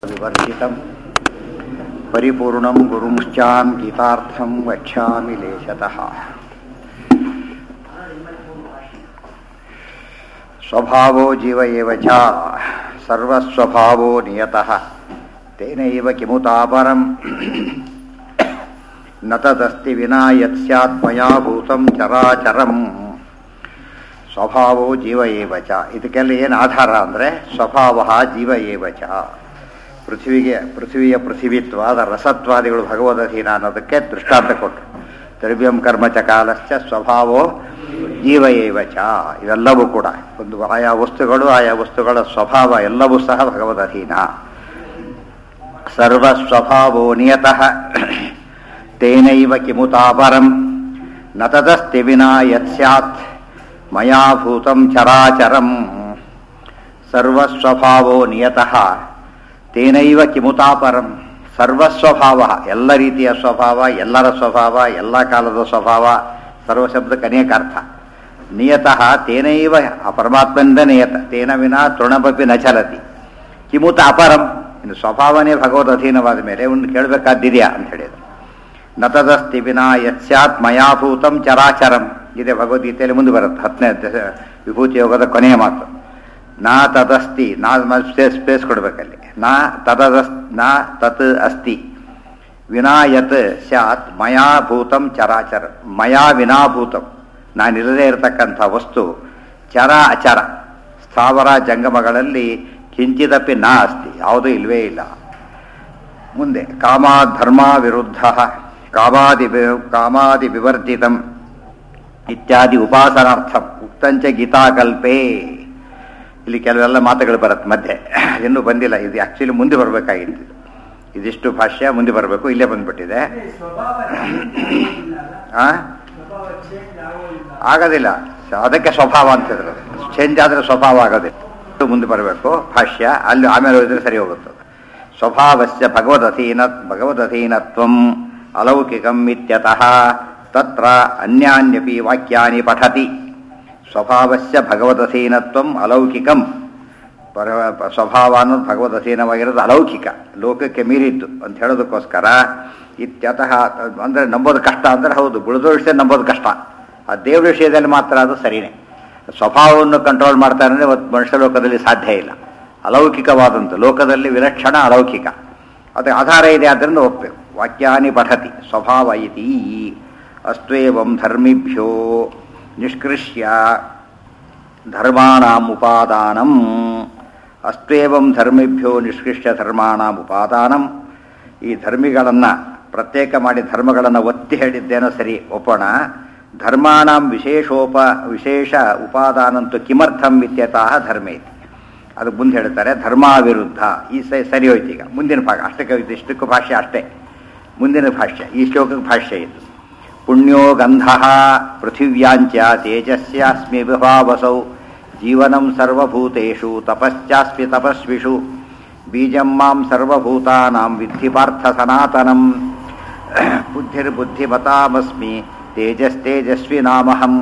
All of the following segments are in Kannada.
विवर्जितं परिपूर्णं गुरुंश्चां गीतार्थं वक्ष्यामि लेशतः स्वभावो जीव एव च सर्वस्वभावो नियतः तेनैव किमुतापरम् न तदस्ति विना यत् स्यात् मया भूतं ಚರಾಚರಂ ಸ್ವಭಾವೋ ಜೀವ ಏವ ಚ ಇದಕ್ಕೆಲ್ಲ ಏನು ಆಧಾರ ಅಂದರೆ ಸ್ವಭಾವ ಜೀವ ಏವ ಚ ಪೃಥ್ವಿಗೆ ಪೃಥ್ವಿಯ ಪೃಥಿವಿತ್ವಾದ ರಸತ್ವಾದಿಗಳು ಭಗವದಧೀನ ಅನ್ನೋದಕ್ಕೆ ದೃಷ್ಟಾಂತ ಕೊಟ್ಟರು ದ್ರವ್ಯಂ ಕರ್ಮ ಚ ಕಾಲಶ್ಚ ಸ್ವಭಾವೋ ಜೀವ ಏವ ಚ ಇವೆಲ್ಲವೂ ಕೂಡ ಒಂದು ಆಯಾ ವಸ್ತುಗಳು ಆಯಾ ವಸ್ತುಗಳ ಸ್ವಭಾವ ಎಲ್ಲವೂ ಸಹ ಭಗವದಧೀನ ಸರ್ವಸ್ವಭಾವೋ ನಿಯತಃ ತೇನೈವ ಕಿಮುತಾಪರಂ ನ ತದಸ್ತಿ ವಿನಾ ಯತ್ ಸ್ಯಾತ್ ಮಯಾ ಭೂತಂ ಚರಾಚರಂ ಸರ್ವಸ್ವಭಾವೋ ನಿಯತಃ ತೇನೈವ ಕಿಮುತಾಪರಂ ಸರ್ವಸ್ವಭಾವ ಎಲ್ಲ ರೀತಿಯ ಸ್ವಭಾವ ಎಲ್ಲರ ಸ್ವಭಾವ ಎಲ್ಲ ಕಾಲದ ಸ್ವಭಾವ ಸರ್ವಶಬ್ದಕ್ಕೆ ಅನೇಕ ಅರ್ಥ ನಿಯತಃ ತೇನೈವ ಆ ಪರಮಾತ್ಮನಿಂದ ನಿಯತ ತೇನ ವಿನಾ ತೃಣಪಿ ನ ಚಲತಿ ಕಿಮುತ ಅಪರಂ ಇನ್ನು ಸ್ವಭಾವನೇ ಭಗವದ್ ಅಧೀನವಾದ ಮೇಲೆ ಒಂದು ಕೇಳಬೇಕಾದ್ದಿದೆಯಾ ಅಂತ ಹೇಳಿದ್ರು ನ ತದಸ್ತಿ ವಿನಾ ಯತ್ ಸ್ಯಾತ್ ಮಯಾಭೂತಂ ಚರಾಚರಂ ಇದೆ ಭಗವದ್ಗೀತೆಯಲ್ಲಿ ಮುಂದೆ ಬರುತ್ತೆ ಹತ್ತನೇ ವಿಭೂತಿ ಯೋಗದ ಕೊನೆಯ ಮಾತು ನಾ ತದಸ್ತಿ ನಾ ಸ್ಪೇಸ್ ಸ್ಪೇಸ್ ಕೊಡ್ಬೇಕಲ್ಲಿ ನಾ ತದಸ್ ನಾ ತತ್ ಅಸ್ತಿ ವಿನಾ ಯತ್ ಸ್ಯಾತ್ ಮಯಾ ಭೂತಂ ಚರಾಚರ ಮಯಾ ವಿನಾಭೂತಂ ನಾನಿರದೇ ಇರತಕ್ಕಂಥ ವಸ್ತು ಚರ ಅಚರ ಸ್ಥಾವರ ಜಂಗಮಗಳಲ್ಲಿ ಕಿಂಚಿದಪ್ಪಿ ನಾ ಅಸ್ತಿ ಯಾವುದೂ ಇಲ್ವೇ ಇಲ್ಲ ಮುಂದೆ ಕಾಮ ಧರ್ಮ ವಿರುದ್ಧ ಕಾಮಾದಿ ಕಾಮಾದಿ ವಿವರ್ಜಿತಂ ಇತ್ಯಾದಿ ಉಪಾಸನಾರ್ಥಂ ಉಕ್ತಂಚ ಗೀತಾಕಲ್ಪೇ ಇಲ್ಲಿ ಕೆಲವೆಲ್ಲ ಮಾತುಗಳು ಬರುತ್ತೆ ಮಧ್ಯೆ ಇನ್ನೂ ಬಂದಿಲ್ಲ ಇದು ಆ್ಯಕ್ಚುಲಿ ಮುಂದೆ ಬರಬೇಕಾಗಿತ್ತು ಇದಿಷ್ಟು ಭಾಷ್ಯ ಮುಂದೆ ಬರಬೇಕು ಇಲ್ಲೇ ಬಂದ್ಬಿಟ್ಟಿದೆ ಆ ಆಗೋದಿಲ್ಲ ಅದಕ್ಕೆ ಸ್ವಭಾವ ಅಂತಿದ್ರು ಚೇಂಜ್ ಆದರೆ ಸ್ವಭಾವ ಆಗೋದಿಲ್ಲ ಮುಂದೆ ಬರಬೇಕು ಭಾಷ್ಯ ಅಲ್ಲಿ ಆಮೇಲೆ ಹೋದ್ರೆ ಸರಿ ಹೋಗುತ್ತದೆ ಸ್ವಭಾವಸ್ಯ ಭಗವದಧೀನ ಭಗವದಧೀನತ್ವಂ ಅಲೌಕಿಕಂ ಇತ್ಯತಃ ತತ್ರ ಅನ್ಯಾನ್ಯಪಿ ವಾಕ್ಯಾನಿ ಪಠತಿ ಸ್ವಭಾವಸ್ಯ ಭಗವದಧೀನತ್ವಂ ಅಲೌಕಿಕಂ ಪರ ಸ್ವಭಾವ ಅನ್ನೋದು ಭಗವದಧೀನವಾಗಿರೋದು ಅಲೌಕಿಕ ಲೋಕಕ್ಕೆ ಮೀರಿದ್ದು ಅಂತ ಹೇಳೋದಕ್ಕೋಸ್ಕರ ಇತ್ಯತಃ ಅಂದರೆ ನಂಬೋದು ಕಷ್ಟ ಅಂದರೆ ಹೌದು ಬಿಳಿದ ವಿಷಯ ನಂಬೋದು ಕಷ್ಟ ಆ ದೇವ್ರ ವಿಷಯದಲ್ಲಿ ಮಾತ್ರ ಅದು ಸರಿಯೇ ಸ್ವಭಾವವನ್ನು ಕಂಟ್ರೋಲ್ ಮಾಡ್ತಾರೆ ಅಂದರೆ ಇವತ್ತು ಮನುಷ್ಯ ಲೋಕದಲ್ಲಿ ಸಾಧ್ಯ ಇಲ್ಲ ಅಲೌಕಿಕವಾದಂಥ ಲೋಕದಲ್ಲಿ ವಿಲಕ್ಷಣ ಅಲೌಕಿಕ ಅದಕ್ಕೆ ಆಧಾರ ಇದೆ ಆದ್ದರಿಂದ ಒಪ್ಪಬೇಕು ವಾಕ್ಯಾನಿ ಪಠತಿ ಸ್ವಭಾವ ಇತಿ ಅಸ್ತ್ವೇವಂ ಧರ್ಮಿಭ್ಯೋ ನಿಷ್ಕೃಷ್ಯ ಧರ್ಮಾಣಾಂ ಉಪಾದಾನಂ ಅಸ್ತ್ವೇವಂ ಧರ್ಮಿಭ್ಯೋ ನಿಷ್ಕೃಷ್ಯ ಧರ್ಮಾಣಾಂ ಉಪಾದಾನಂ ಈ ಧರ್ಮಿಗಳನ್ನು ಪ್ರತ್ಯೇಕ ಮಾಡಿ ಧರ್ಮಗಳನ್ನು ಒತ್ತಿ ಹೇಳಿದ್ದೇನೋ ಸರಿ ಒಪ್ಪೋಣ ಧರ್ಮಾಣಾಂ ವಿಶೇಷೋಪ ವಿಶೇಷ ಉಪಾದಾನಂತೂ ಕಿಮರ್ಥಂ ಇತ್ಯತಃ ಧರ್ಮೇತಿ ಅದು ಮುಂದೆ ಹೇಳ್ತಾರೆ ಧರ್ಮಾವಿರುದ್ಧ ಈ ಸರಿ ಹೋಯ್ತು ಈಗ ಮುಂದಿನ ಭಾಗ ಅಷ್ಟಕ್ಕೆ ಇಷ್ಟಕ್ಕೂ ಭಾಷ್ಯ ಅಷ್ಟೇ ಮುಂದಿನ ಭಾಷ್ಯ ಈ ಶ್ಲೋಕಕ್ಕೆ ಭಾಷ್ಯ ಇದು ಪುಣ್ಯೋ ಗಂಧ ಪೃಥಿವ್ಯಾಂಚ ತೇಜಸ್ಯಾಸ್ಮಿ ವಿಭಾವಸೌ ಜೀವನಂ ಸರ್ವಭೂತೇಷು ತಪಶ್ಚಾಸ್ಮಿ ತಪಸ್ವಿಷು ಬೀಜಂ ಮಾಂ ಸರ್ವಭೂತಾನಾಂ ವಿದ್ಧಿ ಪಾರ್ಥ ಸನಾತನಂ ಬುದ್ಧಿರ್ಬುದ್ಧಿಮತಾಮಸ್ಮಿ ತೇಜಸ್ತೇಜಸ್ವಿ ನಾಮಹಂ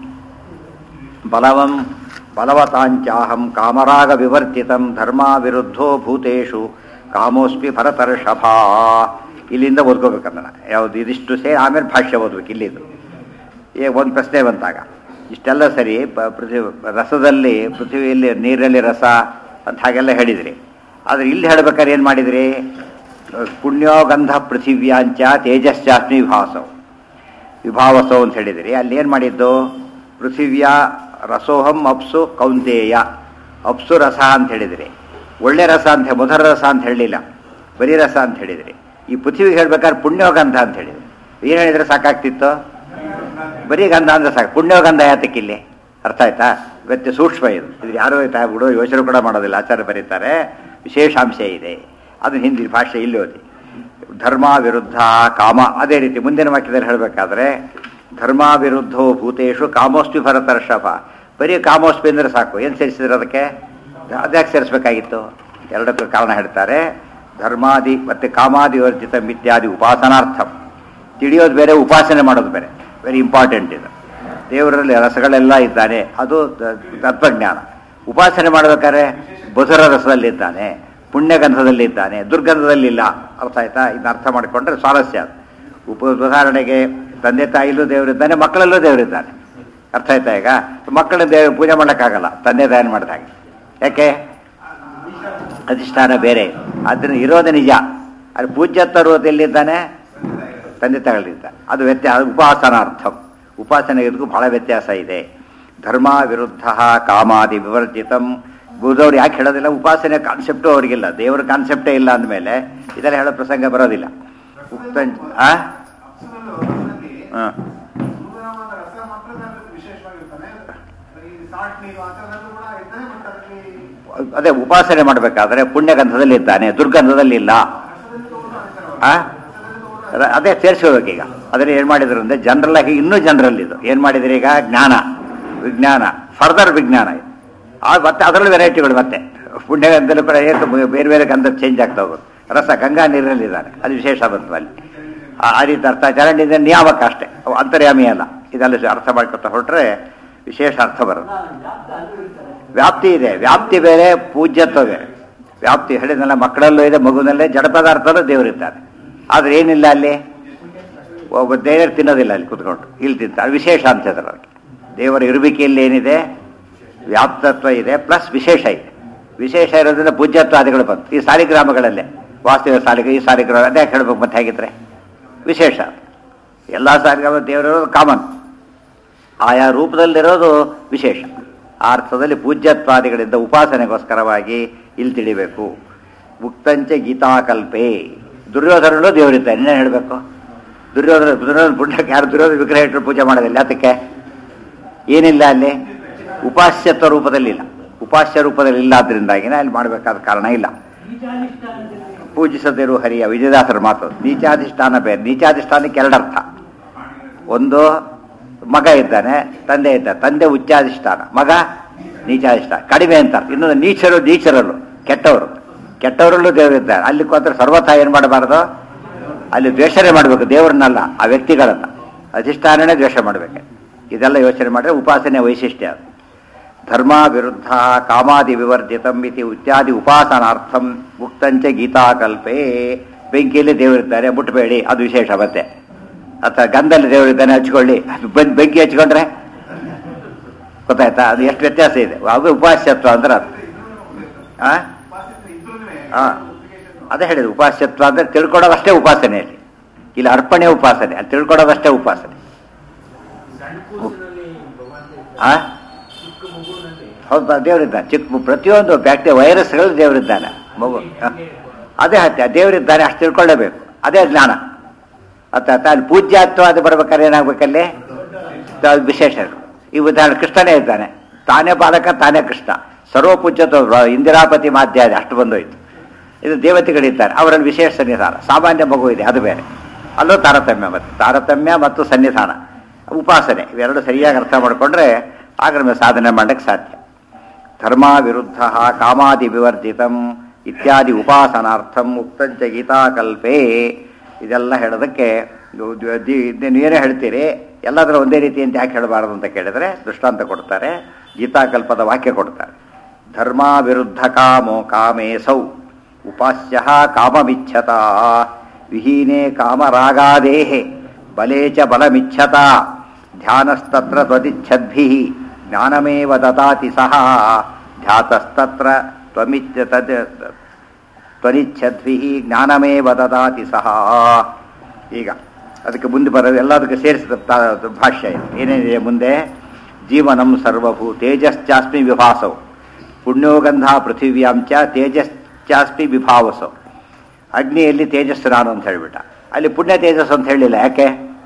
ಬಲವಂ ಬಲವತಾಂಚಾಹಂ ಕಾಮರಾಗ ವಿವರ್ತಿತಂ ಧರ್ಮ ವಿರುದ್ಧೋ ಭೂತೇಷು ಕಾಮೋಸ್ಮಿ ಭರತರ್ಷಭಾ ಇಲ್ಲಿಂದ ಓದ್ಕೋಬೇಕಂದ ಯಾವುದು ಇದಿಷ್ಟು ಸೇ ಆಮೇಲೆ ಭಾಷ್ಯ ಓದ್ಬೇಕು ಇಲ್ಲಿದ್ದು ಈಗ ಒಂದು ಪ್ರಶ್ನೆ ಬಂತಾಗ ಇಷ್ಟೆಲ್ಲ ಸರಿ ಪೃಥ್ವಿ ರಸದಲ್ಲಿ ಪೃಥ್ವಿಯಲ್ಲಿ ನೀರಲ್ಲಿ ರಸ ಅಂತ ಹಾಗೆಲ್ಲ ಹೇಳಿದ್ರಿ ಆದರೆ ಇಲ್ಲಿ ಹೇಳ್ಬೇಕಾದ್ರೆ ಏನು ಮಾಡಿದ್ರಿ ಪುಣ್ಯೋಗಂಧ ಪೃಥಿವ್ಯಾಂಚ ತೇಜಶ್ಚಾಸ್ಮಿ ವಿಭಾವಸವು ವಿಭಾವಸವು ಅಂತ ಹೇಳಿದಿರಿ ಅಲ್ಲಿ ಏನು ಮಾಡಿದ್ದು ಪೃಥಿವ್ಯ ರಸೋಹಂ ಅಪ್ಸು ಕೌಂತೇಯ ಅಪ್ಸು ರಸ ಅಂತ ಹೇಳಿದಿರಿ ಒಳ್ಳೆ ರಸ ಅಂತ ಮಧುರ ರಸ ಅಂತ ಹೇಳಲಿಲ್ಲ ಬರೀ ರಸ ಅಂತ ಹೇಳಿದಿರಿ ಈ ಪೃಥ್ವಿಗೆ ಹೇಳ್ಬೇಕಾದ್ರೆ ಪುಣ್ಯೋಗಂಧ ಅಂತ ಹೇಳಿದ್ರಿ ಏನು ಹೇಳಿದ್ರೆ ಸಾಕಾಗ್ತಿತ್ತು ಬರೀ ಗಂಧ ಅಂದ್ರೆ ಸಾಕು ಪುಣ್ಯೋಗಂಧ ಯಾತಕ್ಕಿಲ್ಲಿ ಅರ್ಥ ಆಯ್ತಾ ಇವತ್ತು ಸೂಕ್ಷ್ಮ ಇದು ಇದು ಯಾರು ಬಿಡೋ ಯೋಚನೆ ಕೂಡ ಮಾಡೋದಿಲ್ಲ ಆಚಾರ್ಯ ಬರೀತಾರೆ ವಿಶೇಷಾಂಶ ಇದೆ ಅದನ್ನ ಹಿಂದಿನ ಭಾಷೆ ಇಲ್ಲಿ ಓದಿ ಧರ್ಮ ವಿರುದ್ಧ ಕಾಮ ಅದೇ ರೀತಿ ಮುಂದಿನ ವಾಕ್ಯದಲ್ಲಿ ಹೇಳಬೇಕಾದ್ರೆ ಧರ್ಮ ವಿರುದ್ಧೋ ಭೂತೇಶು ಕಾಮೋಸ್ಪಿ ಭರತರ್ಷಭ ಬರೀ ಕಾಮೋಸ್ಪಿ ಅಂದರೆ ಸಾಕು ಏನು ಸೇರಿಸಿದ್ರೆ ಅದಕ್ಕೆ ಅದ್ಯಾಕೆ ಸೇರಿಸ್ಬೇಕಾಗಿತ್ತು ಎರಡಕ್ಕೂ ಕಾರಣ ಹೇಳ್ತಾರೆ ಧರ್ಮಾದಿ ಮತ್ತು ಕಾಮಾದಿ ವರ್ಜಿತ ಮಿತ್ಯಾದಿ ಉಪಾಸನಾರ್ಥಂ ತಿಳಿಯೋದು ಬೇರೆ ಉಪಾಸನೆ ಮಾಡೋದು ಬೇರೆ ವೆರಿ ಇಂಪಾರ್ಟೆಂಟ್ ಇದು ದೇವರಲ್ಲಿ ರಸಗಳೆಲ್ಲ ಇದ್ದಾನೆ ಅದು ತತ್ವಜ್ಞಾನ ಉಪಾಸನೆ ಮಾಡಬೇಕಾದ್ರೆ ಬಸುರ ರಸದಲ್ಲಿದ್ದಾನೆ ಪುಣ್ಯಗಂಧದಲ್ಲಿದ್ದಾನೆ ದುರ್ಗಂಧದಲ್ಲಿಲ್ಲ ಅರ್ಥ ಆಯ್ತಾ ಇದನ್ನ ಅರ್ಥ ಮಾಡಿಕೊಂಡ್ರೆ ಸ್ವಾರಸ್ಯ ಅದು ಉಪ ಉದಾಹರಣೆಗೆ ತಂದೆ ತಾಯಿಲೂ ದೇವರಿದ್ದಾನೆ ಮಕ್ಕಳಲ್ಲೂ ದೇವರಿದ್ದಾನೆ ಅರ್ಥ ಆಯ್ತಾ ಈಗ ಮಕ್ಕಳ ದೇವ ಪೂಜೆ ಮಾಡೋಕ್ಕಾಗಲ್ಲ ತಂದೆ ತಾಯಿನ ಮಾಡಿದಾಗ ಯಾಕೆ ಅಧಿಷ್ಠಾನ ಬೇರೆ ಅದನ್ನು ಇರೋದು ನಿಜ ಅದು ಪೂಜ್ಯತ್ವ ಎಲ್ಲಿದ್ದಾನೆ ತಂದೆ ತಾಯಿಗಳಿದ್ದ ಅದು ವ್ಯತ್ಯಾಸ ಉಪಾಸನಾರ್ಥಂ ಉಪಾಸನೆಗೆ ಇದಕ್ಕೂ ಬಹಳ ವ್ಯತ್ಯಾಸ ಇದೆ ಧರ್ಮ ವಿರುದ್ಧ ಕಾಮಾದಿ ವಿವರ್ಜಿತಂ ಬುಧವ್ರು ಯಾಕೆ ಹೇಳೋದಿಲ್ಲ ಉಪಾಸನೆ ಕಾನ್ಸೆಪ್ಟು ಅವ್ರಿಗಿಲ್ಲ ದೇವರ ಕಾನ್ಸೆಪ್ಟೇ ಇಲ್ಲ ಅಂದಮೇಲೆ ಇದೆಲ್ಲ ಹೇಳೋ ಪ್ರಸಂಗ ಬರೋದಿಲ್ಲ ಉಕ್ತ ಆ ಹಾಂ ಸೂರ್ಯನಾಮದ ರಸ ಮಾತ್ರ ಅದರಲ್ಲಿ ವಿಶೇಷವಾಗಿರ್ತಾನೆ ಈ ಸಾಟ್ ನೀರು ಆ ಥರದ್ದು ಕೂಡ ಇರ್ತಾನೆ ಬಟ್ ಅದರಲ್ಲಿ ಅದೇ ಉಪಾಸನೆ ಮಾಡಬೇಕಾದ್ರೆ ಪುಣ್ಯಗಂಧದಲ್ಲಿ ಇದ್ದಾನೆ ದುರ್ಗಂಧದಲ್ಲಿ ಇಲ್ಲ ಆ? ಅದ- ಅದೇ ಸೇರಿಸ್ಕೋಬೇಕೀಗ ಅದನ್ನ ಏನು ಮಾಡಿದ್ರು ಅಂದರೆ ಜನರಲ್ ಆಗಿ ಇನ್ನೂ ಜನರಲ್ ಇದು ಏನು ಮಾಡಿದ್ರಿ ಈಗ ಜ್ಞಾನ ವಿಜ್ಞಾನ ಫರ್ದರ್ ವಿಜ್ಞಾನ ಇದು ಆ ಮತ್ತೆ ಅದರಲ್ಲಿ ವೆರೈಟಿಗಳು ಮತ್ತೆ ಪುಣ್ಯಗಂಧದಲ್ಲೂ ಕೂಡ ಏಕ ಬೇರೆ ಬೇರೆ ಗಂಧ ಚೇಂಜ್ ಆಗ್ತಾ ಹೋಗೋದು ರಸ ಗಂಗಾ ನೀರಿನಲ್ಲಿದ್ದಾನೆ ಅದು ವಿಶೇಷ ಬಂತು ಅಲ್ಲಿ ಆ- ಆ ರೀತಿ ಅರ್ಥ ಚರಂಡಿಂದ ನಿಯಾಮಕ ಅಷ್ಟೇ ಅವು ಅಂತರ್ಯಾಮಿ ಅಲ್ಲ ಇದೆಲ್ಲ ಅರ್ಥ ಮಾಡ್ಕೊತಾ ಹೊರಟ್ರೆ ವಿಶೇಷ ಅರ್ಥ ಬರುತ್ತೆ ವ್ಯಾಪ್ತಿ ಇದೆ ವ್ಯಾಪ್ತಿ ಬೇರೆ ಪೂಜ್ಯತ್ವ ಬೇರೆ ವ್ಯಾಪ್ತಿ ಹೇಳಿದ್ನಲ್ಲ ಮಕ್ಕಳಲ್ಲೂ ಇದೆ ಮಗುನಲ್ಲೇ ಜಡ ಪದಾರ್ಥದಲ್ಲೂ ದೇವರಿದ್ದಾನೆ ಆದ್ರೆ ಏನಿಲ್ಲ ಅಲ್ಲಿ ಒಬ್ಬ ದೇವರು ತಿನ್ನೋದಿಲ್ಲ ಅಲ್ಲಿ ಕುತ್ಕೊಂಡು ಇಲ್ಲಿ ತಿಂತಾರೆ ವಿಶೇಷ ಅನ್ಸಿದ್ರೆ ಅವ್ರಿಗೆ ದೇವರ ಇರುವಿಕೆಯಲ್ಲಿ ಏನಿದೆ ವ್ಯಾಪ್ತತ್ವ ಇದೆ ಪ್ಲಸ್ ವಿಶೇಷ ಇದೆ ವಿಶೇಷ ಇರೋದ್ರಿಂದ ಪೂಜ್ಯತ್ವಾದಿಗಳು ಬಂತು ಈ ಸಾಲಿಗ್ರಾಮಗಳಲ್ಲೇ ವಾಸ್ತವ ಸಾಲಿಗ ಈ ಸಾಲಿಗ್ರಾಮ ಅದೇ ಯಾಕೆ ಹೇಳ್ಬೇಕು ಮತ್ತೆ ಹೇಗಿದ್ರೆ ವಿಶೇಷ ಎಲ್ಲ ಸಾಲಿಗ್ರಾಮ ದೇವರಿರೋದು ಕಾಮನ್ ಆಯಾ ರೂಪದಲ್ಲಿರೋದು ವಿಶೇಷ ಆ ಅರ್ಥದಲ್ಲಿ ಪೂಜ್ಯತ್ವಾದಿಗಳಿಂದ ಉಪಾಸನೆಗೋಸ್ಕರವಾಗಿ ಇಲ್ಲಿ ತಿಳಿಬೇಕು ಮುಕ್ತಂಚ ಗೀತಾಕಲ್ಪೆ ದುರ್ಯೋಧನಗಳು ದೇವರಿದ್ದಾರೆ ಇನ್ನೇನು ಹೇಳಬೇಕು ದುರ್ಯೋಧನ ದುರ್ಯೋಧನ ಪುಣ್ಯಕ್ಕೆ ಯಾರು ದುರ್ಯೋಧನ ವಿಗ್ರಹ ಇಟ್ಟರು ಪೂಜೆ ಮಾಡೋದಿಲ್ಲ ಅದಕ್ಕೆ ಏನಿಲ್ಲ ಅಲ್ಲಿ ಉಪಾಸ್ಯತ್ವ ರೂಪದಲ್ಲಿಲ್ಲ ಉಪಾಸ್ಯ ರೂಪದಲ್ಲಿ ಇಲ್ಲ ಆದ್ರಿಂದಾಗಿನೇ ಅಲ್ಲಿ ಮಾಡಬೇಕಾದ ಕಾರಣ ಇಲ್ಲ ಪೂಜಿಸದಿರು ಹರಿಯ ವಿಜಯದಾಸರ ಮಾತು ನೀಚಾಧಿಷ್ಠಾನ ಬೇರೆ ನೀಚಾಧಿಷ್ಠಾನಕ್ಕೆ ಎರಡರ್ಥ ಒಂದು ಮಗ ಇದ್ದಾನೆ ತಂದೆ ಇದ್ದ ತಂದೆ ಉಚ್ಚಾಧಿಷ್ಠಾನ ಮಗ ನೀಚಾಧಿಷ್ಠಾನ ಕಡಿಮೆ ಅಂತ ಇನ್ನೊಂದು ನೀಚರು ನೀಚರಲ್ಲೂ ಕೆಟ್ಟವರು ಕೆಟ್ಟವರಲ್ಲೂ ದೇವರಿದ್ದಾರೆ ಅಲ್ಲಿ ಕೂತ್ರೆ ಸರ್ವಥಾ ಏನು ಮಾಡಬಾರ್ದು ಅಲ್ಲಿ ದ್ವೇಷನೇ ಮಾಡಬೇಕು ದೇವರನ್ನಲ್ಲ ಆ ವ್ಯಕ್ತಿಗಳನ್ನ ಅಧಿಷ್ಠಾನನೇ ದ್ವೇಷ ಮಾಡಬೇಕು ಇದೆಲ್ಲ ಯೋಚನೆ ಮಾಡಿದ್ರೆ ಉಪಾಸನೆ ವೈಶಿಷ್ಟ್ಯ ಅದು ಧರ್ಮ ವಿರುದ್ಧ ಕಾಮಾದಿ ವಿವರ್ಜಿತಂ ಇತಿ ಇತ್ಯಾದಿ ಉಪಾಸನಾರ್ಥಂ ಮುಕ್ತಂಚ ಗೀತಾಕಲ್ಪೆ ಬೆಂಕಿಯಲ್ಲಿ ದೇವರಿದ್ದಾರೆ ಮುಟ್ಟಬೇಡಿ ಅದು ವಿಶೇಷ ಮತ್ತೆ ಅಥವಾ ಗಂಧಲ್ಲಿ ದೇವರಿದ್ದಾನೆ ಹಚ್ಕೊಳ್ಳಿ ಅದು ಬಂದ್ ಬೆಂಕಿ ಹಚ್ಕೊಂಡ್ರೆ ಗೊತ್ತಾಯ್ತಾ ಅದು ಎಷ್ಟು ವ್ಯತ್ಯಾಸ ಇದೆ ಅದು ಉಪಾಸ್ಯತ್ವ ಅಂದ್ರೆ ಅದು ಆ? ಆ. ಅದೇ ಹೇಳಿದ್ರು ಉಪಾಸ್ಯತ್ವ ಅಂದ್ರೆ ತಿಳ್ಕೊಡೋದಷ್ಟೇ ಉಪಾಸನೆಯಲ್ಲಿ ಇಲ್ಲಿ ಅರ್ಪಣೆ ಉಪಾಸನೆ ಅಲ್ಲಿ ತಿಳ್ಕೊಡೋದಷ್ಟೇ ಉಪಾಸನೆ ಆ ಹೌದು ದೇವರಿದ್ದಾನೆ ಚಿಕ್ಕ ಮಗು- ಪ್ರತಿಯೊಂದು ಬ್ಯಾಕ್ಟೀರಿಯಾ ವೈರಸ್ಗಳು ದೇವರಿದ್ದಾನೆ ಮಗು ಆ. ಅದೇ ಹತ್ಯೆ ದೇವರಿದ್ದಾನೆ ಅಷ್ಟು ತಿಳ್ಕೊಳ್ಳೇಬೇಕು ಅದೇ ಜ್ಞಾನ ಅತ್ತ ಅತ್ತ ಅಲ್ಲಿ ಪೂಜ್ಯತ್ವ ಅದು ಬರ್ಬೇಕಾದ್ರೆ ಏನಾಗ್ಬೇಕಲ್ಲಿ ಅದು ವಿಶೇಷ ಈ ಉದಾಹರಣೆ ಕೃಷ್ಣನೇ ಇದ್ದಾನೆ ತಾನೇ ಬಾಲಕ ತಾನೇ ಕೃಷ್ಣ ಸರ್ವ ಪೂಜ್ಯತ್ವ ಇಂದಿರಾಪತಿ ಮಾಧ್ಯಾದಿ ಅಷ್ಟು ಬಂದೋಯ್ತು ಇದು ದೇವತೆಗಳಿದ್ದಾರೆ ಅವರಲ್ಲಿ ವಿಶೇಷ ಸನ್ನಿಧಾನ ಸಾಮಾನ್ಯ ಮಗು ಇದೆ ಅದು ಬೇರೆ ಅಲ್ಲೂ ತಾರತಮ್ಯ ಮತ್ತು ತಾರತಮ್ಯ ಮತ್ತು ಸನ್ನಿಧಾನ ಉಪಾಸನೆ ಇವೆರಡು ಸರಿಯಾಗಿ ಅರ್ಥ ಮಾಡಿಕೊಂಡ್ರೆ ಆಗ ನಮಗೆ ಸಾಧನೆ ಮಾಡಕ್ಕೆ ಸಾಧ್ಯ ಧರ್ಮ ವಿರುದ್ಧ ಕಾಮಾದಿ ವಿವರ್ಜಿತಂ ಇತ್ಯಾದಿ ಉಪಾಸನಾರ್ಥಂ ಉಕ್ತಂಚ ಗೀತಾಕಲ್ಪೆ ಇದೆಲ್ಲ ಹೇಳೋದಕ್ಕೆ ಇದು- ಇದು- ಇದು- ಇದನ್ನ ಏನೇ ಹೇಳ್ತೀರಿ ಎಲ್ಲದರ ಒಂದೇ ರೀತಿ ಅಂತ ಯಾಕೆ ಹೇಳಬಾರದು ಅಂತ ಕೇಳಿದ್ರೆ ದೃಷ್ಟಾಂತ ಕೊಡ್ತಾರೆ ಗೀತಾಕಲ್ಪದ ವಾಕ್ಯ ಕೊಡ್ತಾರೆ ಧರ್ಮ ವಿರುದ್ಧ ಕಾಮೋ ಕಾಮೇ ಸೌ ಉಪಾಸ್ಯ ಕಾಮಮಿಚ್ಛತ ವಿಹೀನೆ ಕಾಮರಾಗಾದೇಹೆ ಬಲೇ ಚ ಬಲಮಿಚ್ಛತ ಧ್ಯಾನಸ್ತತ್ರ ತ್ವದಿಚ್ಛದ್ಭಿ ಜ್ಞಾನಮೇವ ದದಾತಿ ಸಹ ಧ್ಯಾತಸ್ತತ್ರ ತ್ವಮಿಚ್ಛ ತದ್ ತ್ವನಿಚ್ಛದ್ಭಿ ಜ್ಞಾನಮೇವ ದದಾತಿ ಸಹ ಈಗ ಅದಕ್ಕೆ ಮುಂದೆ ಬರೋದು ಎಲ್ಲದಕ್ಕೆ ಸೇರಿಸಿದ ತ- ಭಾಷ್ಯ ಇದು ಏನೇನಿದೆ ಮುಂದೆ ಜೀವನಂ ಸರ್ವಭೂ ತೇಜಶ್ಚಾಸ್ಮಿ ವಿಭಾಸವು ಪುಣ್ಯೋಗಂಧ ಪೃಥಿವ್ಯಾಂ ಚ ತೇಜಶ್ಚಾಸ್ಮಿ ವಿಭಾವಸವು ಅಗ್ನಿಯಲ್ಲಿ ತೇಜಸ್ಸು ನಾನು ಅಂತ ಹೇಳಿಬಿಟ್ಟ ಅಲ್ಲಿ ಪುಣ್ಯ ತೇಜಸ್ಸು ಅಂತ ಹೇಳಿಲ್ಲ ಯಾಕೆ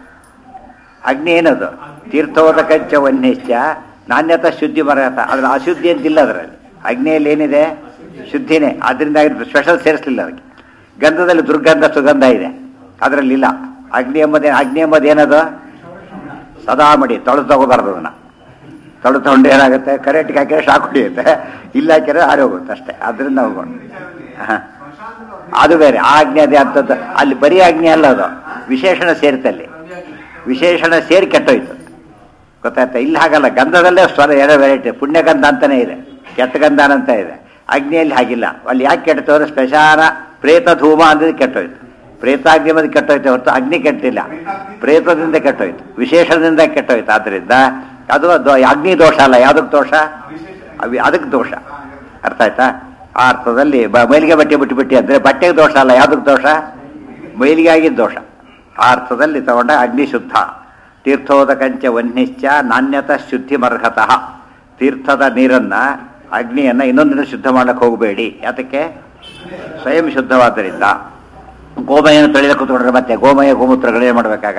ಅಗ್ನಿ ಏನದು ತೀರ್ಥೋದ ಕಂಚ ವನ್ಯಶ್ಚ ನಾಣ್ಯತ ಶುದ್ಧಿ ಮರತ ಅದ್ರ ಅಶುದ್ಧಿ ಅಂತಿಲ್ಲ ಅದರಲ್ಲಿ ಅಗ್ನಿಯಲ್ಲಿ ಏನಿದೆ ಶುದ್ಧಿನೇ ಅದರಿಂದ ಸ್ಪೆಷಲ್ ಸೇರಿಸಲಿಲ್ಲ ಅದಕ್ಕೆ ಗಂಧದಲ್ಲಿ ದುರ್ಗಂಧ ಸುಗಂಧ ಇದೆ ಅದರಲ್ಲಿ ಇಲ್ಲ ಅಗ್ನಿ ಎಂಬುದೇ ಅಗ್ನಿ ಎಂಬುದು ಏನದು ಸದಾ ಮಡಿ ತೊಳೆದು ತಗೋಬಾರ್ದು ಅದನ್ನ ತೊಳೆದು ತಗೊಂಡು ಏನಾಗುತ್ತೆ ಕರೆಂಟ್ಗೆ ಹಾಕಿದ್ರೆ ಶಾಕ್ ಹೊಡಿಯುತ್ತೆ ಇಲ್ಲ ಹಾಕಿದ್ರೆ ಹಾರಿ ಹೋಗುತ್ತೆ ಅಷ್ಟೇ ಅದರಿಂದ ಹೋಗೋಣ ಹಾಂ ಅದು ಬೇರೆ ಆ ಅಗ್ನಿ ಅದೇ ಅಂತದ್ದು ಅಲ್ಲಿ ಬರೀ ಅಗ್ನಿ ಅಲ್ಲ ಅದು ವಿಶೇಷಣ ಸೇರಿತಲ್ಲಿ ವಿಶೇಷಣ ಸೇರಿ ಕೆಟ್ಟೋಯ್ತು ಗೊತ್ತಾಯ್ತಾ ಇಲ್ಲಿ ಹಾಗಲ್ಲ ಗಂಧದಲ್ಲೇ ಸ್ವರ ಏನೋ ವೆರೈಟಿ ಪುಣ್ಯಗಂಧ ಅಂತಾನೆ ಇದೆ ಕೆಟ್ಟ ಗಂಧ ಅಂತ ಇದೆ ಅಗ್ನಿಯಲ್ಲಿ ಹಾಗಿಲ್ಲ ಅಲ್ಲಿ ಯಾಕೆ ಕೆಡ್ತು ಅಂದ್ರೆ ಸ್ಮಶಾನ ಪ್ರೇತ ಧೂಮ ಅಂದ್ರೆ ಕೆಟ್ಟೋಯ್ತು ಪ್ರೇತಾಗ್ನಿ ಬಂದು ಕೆಟ್ಟೋಯ್ತು ಹೊರತು ಅಗ್ನಿ ಕೆಟ್ಟಿಲ್ಲ ಪ್ರೇತದಿಂದ ಕೆಟ್ಟೋಯ್ತು ವಿಶೇಷದಿಂದ ಕೆಟ್ಟೋಯ್ತು ಆದ್ರಿಂದ ಅದು ದೋ- ಅಗ್ನಿ ದೋಷ ಅಲ್ಲ ಯಾವುದಕ್ಕೆ ದೋಷ ವಿಶೇಷ ಅವಿ ಅದಕ್ಕೆ ದೋಷ ಅರ್ಥ ಆಯ್ತಾ ಆ ಅರ್ಥದಲ್ಲಿ ಬ- ಮೈಲಿಗೆ ಬಟ್ಟೆ ಬಿಟ್ಟು ಬಿಟ್ಟು ಅಂದ್ರೆ ಬಟ್ಟೆಗೆ ದೋಷ ಅಲ್ಲ ಯಾವುದಕ್ಕೆ ದೋಷ ಮೈಲಿಗೆ ಆಗಿದ್ದ ದೋಷ ಆ ಅರ್ಥದಲ್ಲಿ ತಗೊಂಡ ಅಗ್ನಿ ಶುದ್ಧ ತೀರ್ಥೋದಕಂಚ ವನ್ನಿಶ್ಚ ನಾಣ್ಯತ ಶುದ್ಧಿ ಮರ್ಹತಃ ತೀರ್ಥದ ನೀರನ್ನ ಅಗ್ನಿಯನ್ನ ಇನ್ನೊಂದಿನ ಶುದ್ಧ ಮಾಡಕ್ಕೆ ಹೋಗಬೇಡಿ ಯಾತಕ್ಕೆ ಸ್ವಯಂ ಶುದ್ಧವಾದ್ದರಿಂದ ಗೋಮಯನ ತೊಳೆಯಕ್ಕೆ ಕೂತ್ಕೊಂಡ್ರೆ ಮತ್ತೆ ಗೋಮಯ ಗೋಮೂತ್ರಗಳು ಏನು ಮಾಡ್ಬೇಕಾಗ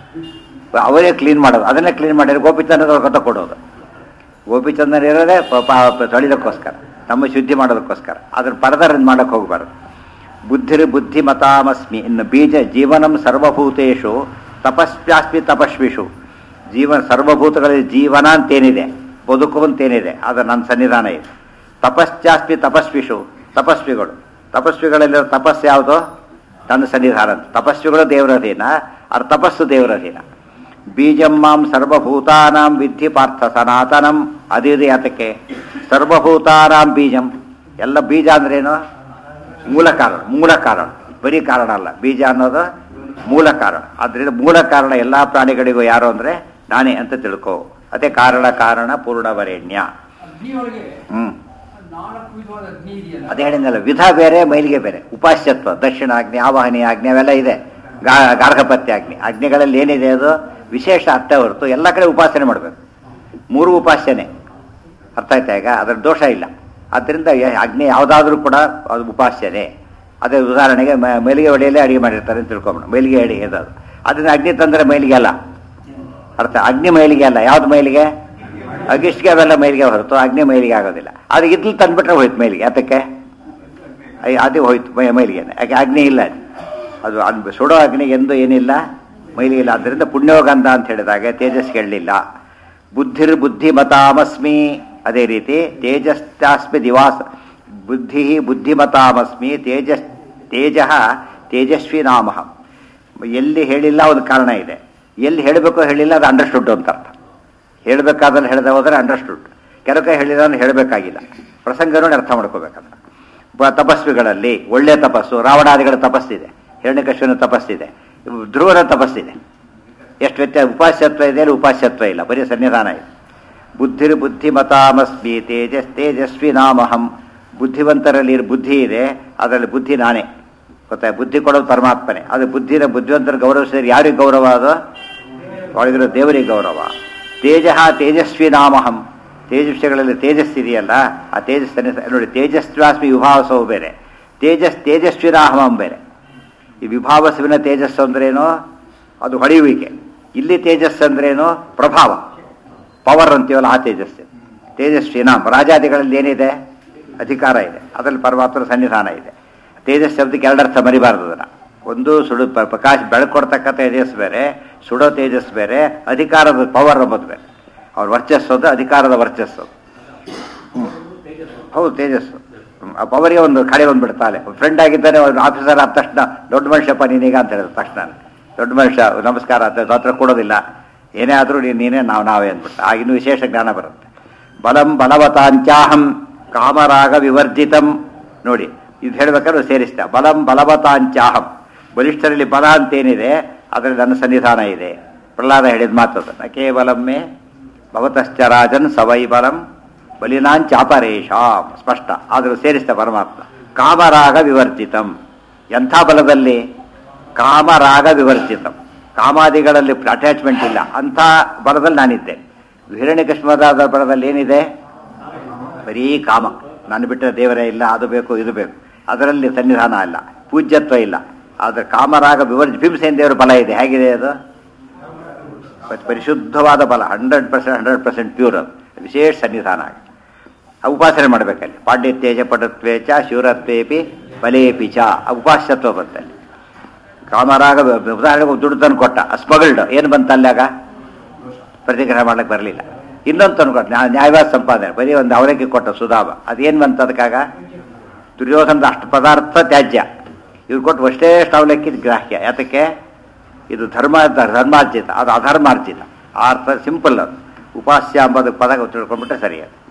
ಅವರೇ ಕ್ಲೀನ್ ಮಾಡೋದು ಅದನ್ನೇ ಕ್ಲೀನ್ ಮಾಡಿದ್ರೆ ಗೋಪಿಚಂದ್ರ ಕೊತ್ತ ಕೊಡೋದು ಗೋಪಿಚಂದನ್ ಇರೋದೇ ಪ- ಪ- ಪ- ತೊಳಿದಕ್ಕೋಸ್ಕರ ನಮ್ಮ ಶುದ್ಧಿ ಮಾಡೋದಕ್ಕೋಸ್ಕರ ಅದ್ರ ಪರದರಿಂದ ಮಾಡಕ್ಕೆ ಹೋಗಬಾರ್ದು ಬುದ್ಧಿರ್ ಬುದ್ಧಿಮತಾಮಸ್ಮಿ ಇನ್ನು ಬೀಜ ಜೀವನಂ ಸರ್ವಭೂತೇಶು ತಪಸ್ವ್ಯಾಸ್ಮಿ ತಪಸ್ವಿಷು ಜೀವನ ಸರ್ವಭೂತಗಳಲ್ಲಿ ಜೀವನ ಅಂತೇನಿದೆ ಬದುಕು ಅಂತೇನಿದೆ ಅದು ನನ್ನ ಸನ್ನಿಧಾನ ಇದೆ ತಪಶ್ಚಾಸ್ಮಿ ತಪಸ್ವಿಷು ತಪಸ್ವಿಗಳು ತಪಸ್ವಿಗಳಲ್ಲಿರೋ ತಪಸ್ಸು ಯಾವುದು ನನ್ನ ಸನ್ನಿಧಾನ ಅಂತ ತಪಸ್ವಿಗಳು ದೇವರ ಅಧೀನ ಅವ್ರ ತಪಸ್ಸು ದೇವರ ಅಧೀನ ಬೀಜಂ ಮಾಂ ಸರ್ವಭೂತಾನಾಂ ವಿದ್ಧಿ ಪಾರ್ಥ ಸನಾತನಂ ಅದಿದೆ ಯಾತಕ್ಕೆ ಸರ್ವಭೂತಾನಾಂ ಬೀಜಂ ಎಲ್ಲ ಬೀಜ ಅಂದ್ರೇನು ಮೂಲ ಕಾರಣ ಮೂಲ ಕಾರಣ ಬರೀ ಕಾರಣ ಅಲ್ಲ ಬೀಜ ಅನ್ನೋದು ಮೂಲ ಕಾರಣ ಆದ್ರಿಂದ ಮೂಲ ಕಾರಣ ಎಲ್ಲ ಪ್ರಾಣಿಗಳಿಗೂ ಯಾರು ಅಂದ್ರೆ ನಾನೇ ಅಂತ ತಿಳ್ಕೋ ಅದೇ ಕಾರಣ ಕಾರಣ ಪೂರ್ಣವರೇಣ್ಯ ಅಗ್ನಿಯೊಳಗೆ ಹ್ಮ್ ನಾಲ್ಕು ವಿಧವಾದ ಅಗ್ನಿ ಇದೆಯಲ್ಲ ಅದೇ ಹೇಳಿದ್ನಲ್ಲ ವಿಧ ಬೇರೆ ಮೈಲಿಗೆ ಬೇರೆ ಉಪಾಸ್ಯತ್ವ ದಕ್ಷಿಣ ಅಗ್ನಿ ಆವಾಹನಿ ಅಗ್ನಿ ಅವೆಲ್ಲ ಇದೆ ಗಾ- ಗಾರ್ಹಪತ್ಯ ಅಗ್ನಿ ಅಗ್ನಿಗಳಲ್ಲಿ ಏನಿದೆ ಅದು ವಿಶೇಷ ಅರ್ಥ ಹೊರತು ಎಲ್ಲ ಕಡೆ ಉಪಾಸನೆ ಮಾಡಬೇಕು ಮೂರು ಉಪಾಸನೆ ಅರ್ಥ ಆಯ್ತಾ ಈಗ ಅದರ ದೋಷ ಇಲ್ಲ ಆದ್ದರಿಂದ ಯ- ಅಗ್ನಿ ಯಾವುದಾದ್ರೂ ಕೂಡ ಅದು ಉಪಾಸ್ಯನೆ ಅದೇ ಉದಾಹರಣೆಗೆ ಮ- ಮೈಲಿಗೆ ಹೊಡೆಯಲ್ಲೇ ಅಡಿಗೆ ಮಾಡಿರ್ತಾರೆ ಅಂತ ತಿಳ್ಕೊಂಬಿಡ ಮೈಲಿಗೆ ಅಡಿಗೆ ಅದು ಅದನ್ನ ಅಗ್ನಿ ತಂದರೆ ಮೈಲಿಗೆ ಅಲ್ಲ ಅರ್ಥ ಅಗ್ನಿ ಮೈಲಿಗೆ ಅಲ್ಲ ಯಾವ್ದು ಮೈಲಿಗೆ ಅಗಿಷ್ಟಿಗೆ ಅವೆಲ್ಲ ಮೈಲಿಗೆ ಹೊರತು ಅಗ್ನಿ ಮೈಲಿಗೆ ಆಗೋದಿಲ್ಲ ಅದು ಇದ್ಲು ತಂದ್ಬಿಟ್ರೆ ಹೋಯ್ತು ಮೈಲಿಗೆ ಅದಕ್ಕೆ ಅದು ಹೋಯ್ತು ಮೈ ಮೈಲಿಗೆ ಯಾಕೆ ಅಗ್ನಿ ಇಲ್ಲ ಅಲ್ಲಿ. ಅದು ಅದು ಸುಡೋ ಅಗ್ನಿ ಎಂದು ಏನಿಲ್ಲ ಮೈಲಿಗೆ ಇಲ್ಲ ಆದ್ದರಿಂದ ಪುಣ್ಯೋಗಂಧ ಅಂತ ಹೇಳಿದಾಗ ತೇಜಸ್ ಹೇಳಲಿಲ್ಲ ಬುದ್ಧಿರ್ ಬುದ್ಧಿಮತಾಮಸ್ಮಿ ಅದೇ ರೀತಿ ತೇಜಸ್ತಾಸ್ಮಿ ದಿವಾಸ ಬುದ್ಧಿ ಬುದ್ಧಿಮತಾಮಸ್ಮಿ ತೇಜಸ್ ತೇಜ ತೇಜಸ್ವಿ ನಾಮಃ ಎಲ್ಲಿ ಹೇಳಿಲ್ಲ ಒಂದು ಕಾರಣ ಇದೆ ಎಲ್ಲಿ ಹೇಳಬೇಕು ಹೇಳಿಲ್ಲ ಅದು ಅಂಡರ್ಸ್ಟುಡ್ ಅಂತ ಅರ್ಥ ಹೇಳಬೇಕಾದ್ರೆ ಹೇಳ್ದೆ ಹೋದರೆ ಅಂಡರ್ಸ್ಟುಡ್ ಕೆಲವು ಕೈ ಹೇಳಿದ ಹೇಳಬೇಕಾಗಿಲ್ಲ ಪ್ರಸಂಗ ನೋಡಿ ಅರ್ಥ ಮಾಡ್ಕೋಬೇಕಂತ ಬ- ತಪಸ್ವಿಗಳಲ್ಲಿ ಒಳ್ಳೆಯ ತಪಸ್ಸು ರಾವಣಾದಿಗಳ ತಪಸ್ಸಿದೆ ಹಿರಣ್ಯಕಶ್ಯನ ತಪಸ್ಸಿದೆ ಧ್ರುವನ ತಪಸ್ಸಿದೆ ಎಷ್ಟು ವ್ಯತ್ಯಾಸ ಉಪಾಸ್ಯತ್ವ ಇದೆ ಅಲ್ಲಿ ಉಪಾಸ್ಯತ್ವ ಇಲ್ಲ ಬರೀ ಸನ್ನಿಧಾನ ಇದೆ ಬುದ್ಧಿರ್ ಬುದ್ಧಿಮತಾಮಸ್ಮಿ ತೇಜಸ್ ತೇಜಸ್ವಿ ನಾಮಹಂ ಬುದ್ಧಿವಂತರಲ್ಲಿ ಬುದ್ಧಿ ಇದೆ ಅದರಲ್ಲಿ ಬುದ್ಧಿ ನಾನೇ ಗೊತ್ತಾ ಬುದ್ಧಿ ಕೊಡೋದು ಪರಮಾತ್ಮನೇ ಅದು ಬುದ್ಧಿನ ಬುದ್ಧಿವಂತರ ಗೌರವಿಸಿದ್ರೆ ಯಾರಿಗೆ ಗೌರವ ಅದು ಒಳಗಿರೋ ದೇವರಿಗೆ ಗೌರವ ತೇಜ ತೇಜಸ್ವಿ ನಾಮಹಂ ತೇಜಸ್ವಿಗಳಲ್ಲಿ ತೇಜಸ್ಸಿದೆಯಲ್ಲ ಆ ತೇಜಸ್ಸನ್ನೇ ನೋಡಿ ತೇಜಸ್ವಾಸ್ಮಿ ವಿಭಾವಸವು ಬೇರೆ ತೇಜಸ್ ತೇಜಸ್ವಿ ನಾಮಹಂ ಬೇರೆ ಈ ವಿಭಾವಸುವಿನ ತೇಜಸ್ಸು ಅಂದ್ರೇನು ಅದು ಹೊಳೆಯುವಿಕೆ ಇಲ್ಲಿ ತೇಜಸ್ಸು ಅಂದ್ರೇನು ಪ್ರಭಾವ ಪವರ್ ಅಂತೀವಲ್ಲ ಆ ತೇಜಸ್ಸು ತೇಜಸ್ವಿ ನಾಮ್ ರಾಜಾದಿಗಳಲ್ಲಿ ಏನಿದೆ ಅಧಿಕಾರ ಇದೆ ಅದರಲ್ಲಿ ಪರಮಾತ್ಮನ ಸನ್ನಿಧಾನ ಇದೆ ತೇಜಸ್ ಶಬ್ದಕ್ಕೆ ಎರಡರ್ಥ ಮರಿಬಾರದು ಅದನ್ನ ಒಂದು ಸುಡು ಪ- ಪ್ರಕಾಶ ಬೆಳಕು ಕೊಡ್ತಕ್ಕ ತೇಜಸ್ ಬೇರೆ ಸುಡೋ ತೇಜಸ್ ಬೇರೆ ಅಧಿಕಾರದ ಪವರ್ ಅಂಬುದು ಬೇರೆ ಅವ್ರ ವರ್ಚಸ್ಸು ಅದು ಅಧಿಕಾರದ ವರ್ಚಸ್ಸು ಹ್ಮ್. ಹೌದು ತೇಜಸ್ಸು ಹ್ಮ್. ಆ ಪವರ್ಗೆ ಒಂದು ಕಡೆ ಒಂದು ಬಿಡ್ತಾಳೆ ಫ್ರೆಂಡ್ ಆಗಿದ್ದಾನೆ ಒಂದು ಆಫೀಸರ್ ಆದ ತಕ್ಷಣ ದೊಡ್ಡ ಮನುಷ್ಯಪ್ಪ ನೀನೀಗ ಅಂತ ಹೇಳಿದ ತಕ್ಷಣ ದೊಡ್ಡ ಮನುಷ್ಯ ನಮಸ್ಕಾರ ಅಂತ ಹತ್ರ ಕೊಡೋದಿಲ್ಲ ಏನೇ ಆದರೂ ನೀನು ನೀನೇ ನಾವು ನಾವೇ ಅಂದ್ಬಿಟ್ಟು ಆಗಿನ್ನೂ ವಿಶೇಷ ಜ್ಞಾನ ಬರುತ್ತೆ ಬಲಂ ಬಲವತಾಂಚಾಹಂ ಕಾಮರಾಗ ವಿವರ್ಜಿತಂ ನೋಡಿ ಇದು ಹೇಳ್ಬೇಕಾದ್ರೆ ಸೇರಿಸ್ತಾ ಬಲಂ ಬಲವತಾಂಚಾಹಂ ಬಲಿಷ್ಠರಲ್ಲಿ ಬಲ ಅಂತೇನಿದೆ ಅದರಲ್ಲಿ ನನ್ನ ಸನ್ನಿಧಾನ ಇದೆ ಪ್ರಹ್ಲಾದ ಹೇಳಿದ ಮಾತದನ್ನ ಕೇವಲಮ್ಮೆ ಭವತಶ್ಚ ರಾಜನ್ ಸವೈ ಬಲಂ ಬಲಿನಾಂಚಾಪರೇಶಾಂ ಸ್ಪಷ್ಟ ಆದರೂ ಸೇರಿಸ್ತಾ ಪರಮಾತ್ಮ ಕಾಮರಾಗ ವಿವರ್ಜಿತಂ ಎಂಥ ಬಲದಲ್ಲಿ ಕಾಮರಾಗ ವಿವರ್ಜಿತಂ ಕಾಮಾದಿಗಳಲ್ಲಿ ಅಟ್ಯಾಚ್ಮೆಂಟ್ ಇಲ್ಲ ಅಂಥ ಬಲದಲ್ಲಿ ನಾನಿದ್ದೆ ಹಿರಣ್ಯಕಶ್ಮದಾದ ಬಲದಲ್ಲಿ ಏನಿದೆ ಬರೀ ಕಾಮ ನಾನು ಬಿಟ್ಟರೆ ದೇವರೇ ಇಲ್ಲ ಅದು ಬೇಕು ಇದು ಬೇಕು ಅದರಲ್ಲಿ ಸನ್ನಿಧಾನ ಇಲ್ಲ ಪೂಜ್ಯತ್ವ ಇಲ್ಲ ಆದರೆ ಕಾಮರಾಗ ವಿವರ್ಜ ಭೀಮಸೇನ ದೇವರ ಬಲ ಇದೆ ಹೇಗಿದೆ ಅದು ಪರಿ- ಪರಿಶುದ್ಧವಾದ ಬಲ hundred percent hundred percent pure ಅದು ವಿಶೇಷ ಸನ್ನಿಧಾನ ಆಗಿದೆ ಆ ಉಪಾಸನೆ ಮಾಡಬೇಕಲ್ಲಿ ಪಾಂಡಿತ್ಯೇಜ ಪಟತ್ವೇ ಚ ಶಿವರತ್ವೇಪಿ ಬಲೇಪಿ ಚ ಆ ಉಪಾಸ್ಯತ್ವ ಬಂತಲ್ಲಿ ಕಾಮರಾಗ ವ- ಉದಾಹರಣೆಗೆ ದುಡ್ಡು ತಂದು ಕೊಟ್ಟ ಸ್ಮಗಲ್ಡ್ ಏನು ಬಂತ ಅಲ್ಲಾಗ ಪ್ರತಿಗ್ರಹ ಮಾಡ್ಲಿಕ್ಕೆ ಬರಲಿಲ್ಲ ಇನ್ನೊಂದು ತಂದು ಕೊಟ್ಟ ನ್ಯಾ- ನ್ಯಾಯವಾದ ಸಂಪಾದನೆ ಬರೀ ಒಂದು ಅವಲಕ್ಕಿ ಕೊಟ್ಟ ಸುಧಾಮ ಅದೇನು ಬಂತ ಅದಕ್ಕಾಗ ದುರ್ಯೋಧನದ ಅಷ್ಟು ಪದಾರ್ಥ ತ್ಯಾಜ್ಯ ಇವ್ರು ಕೊಟ್ಟು ಅಷ್ಟೇ ಅವಲಕ್ಕಿ ಗ್ರಾಹ್ಯ ಯಾತಕ್ಕೆ ಇದು ಧರ್ಮ ಧರ್ಮಾರ್ಜಿತ ಅದು ಅಧರ್ಮಾರ್ಜಿತ ಆ ಅರ್ಥ ಸಿಂಪಲ್ ಅದು ಉಪಾಸ್ಯ ಎಂಬುದು ಪದ ತಿಳ್ಕೊಂಡ್ಬಿಟ್ರೆ ಸರಿ ಅದು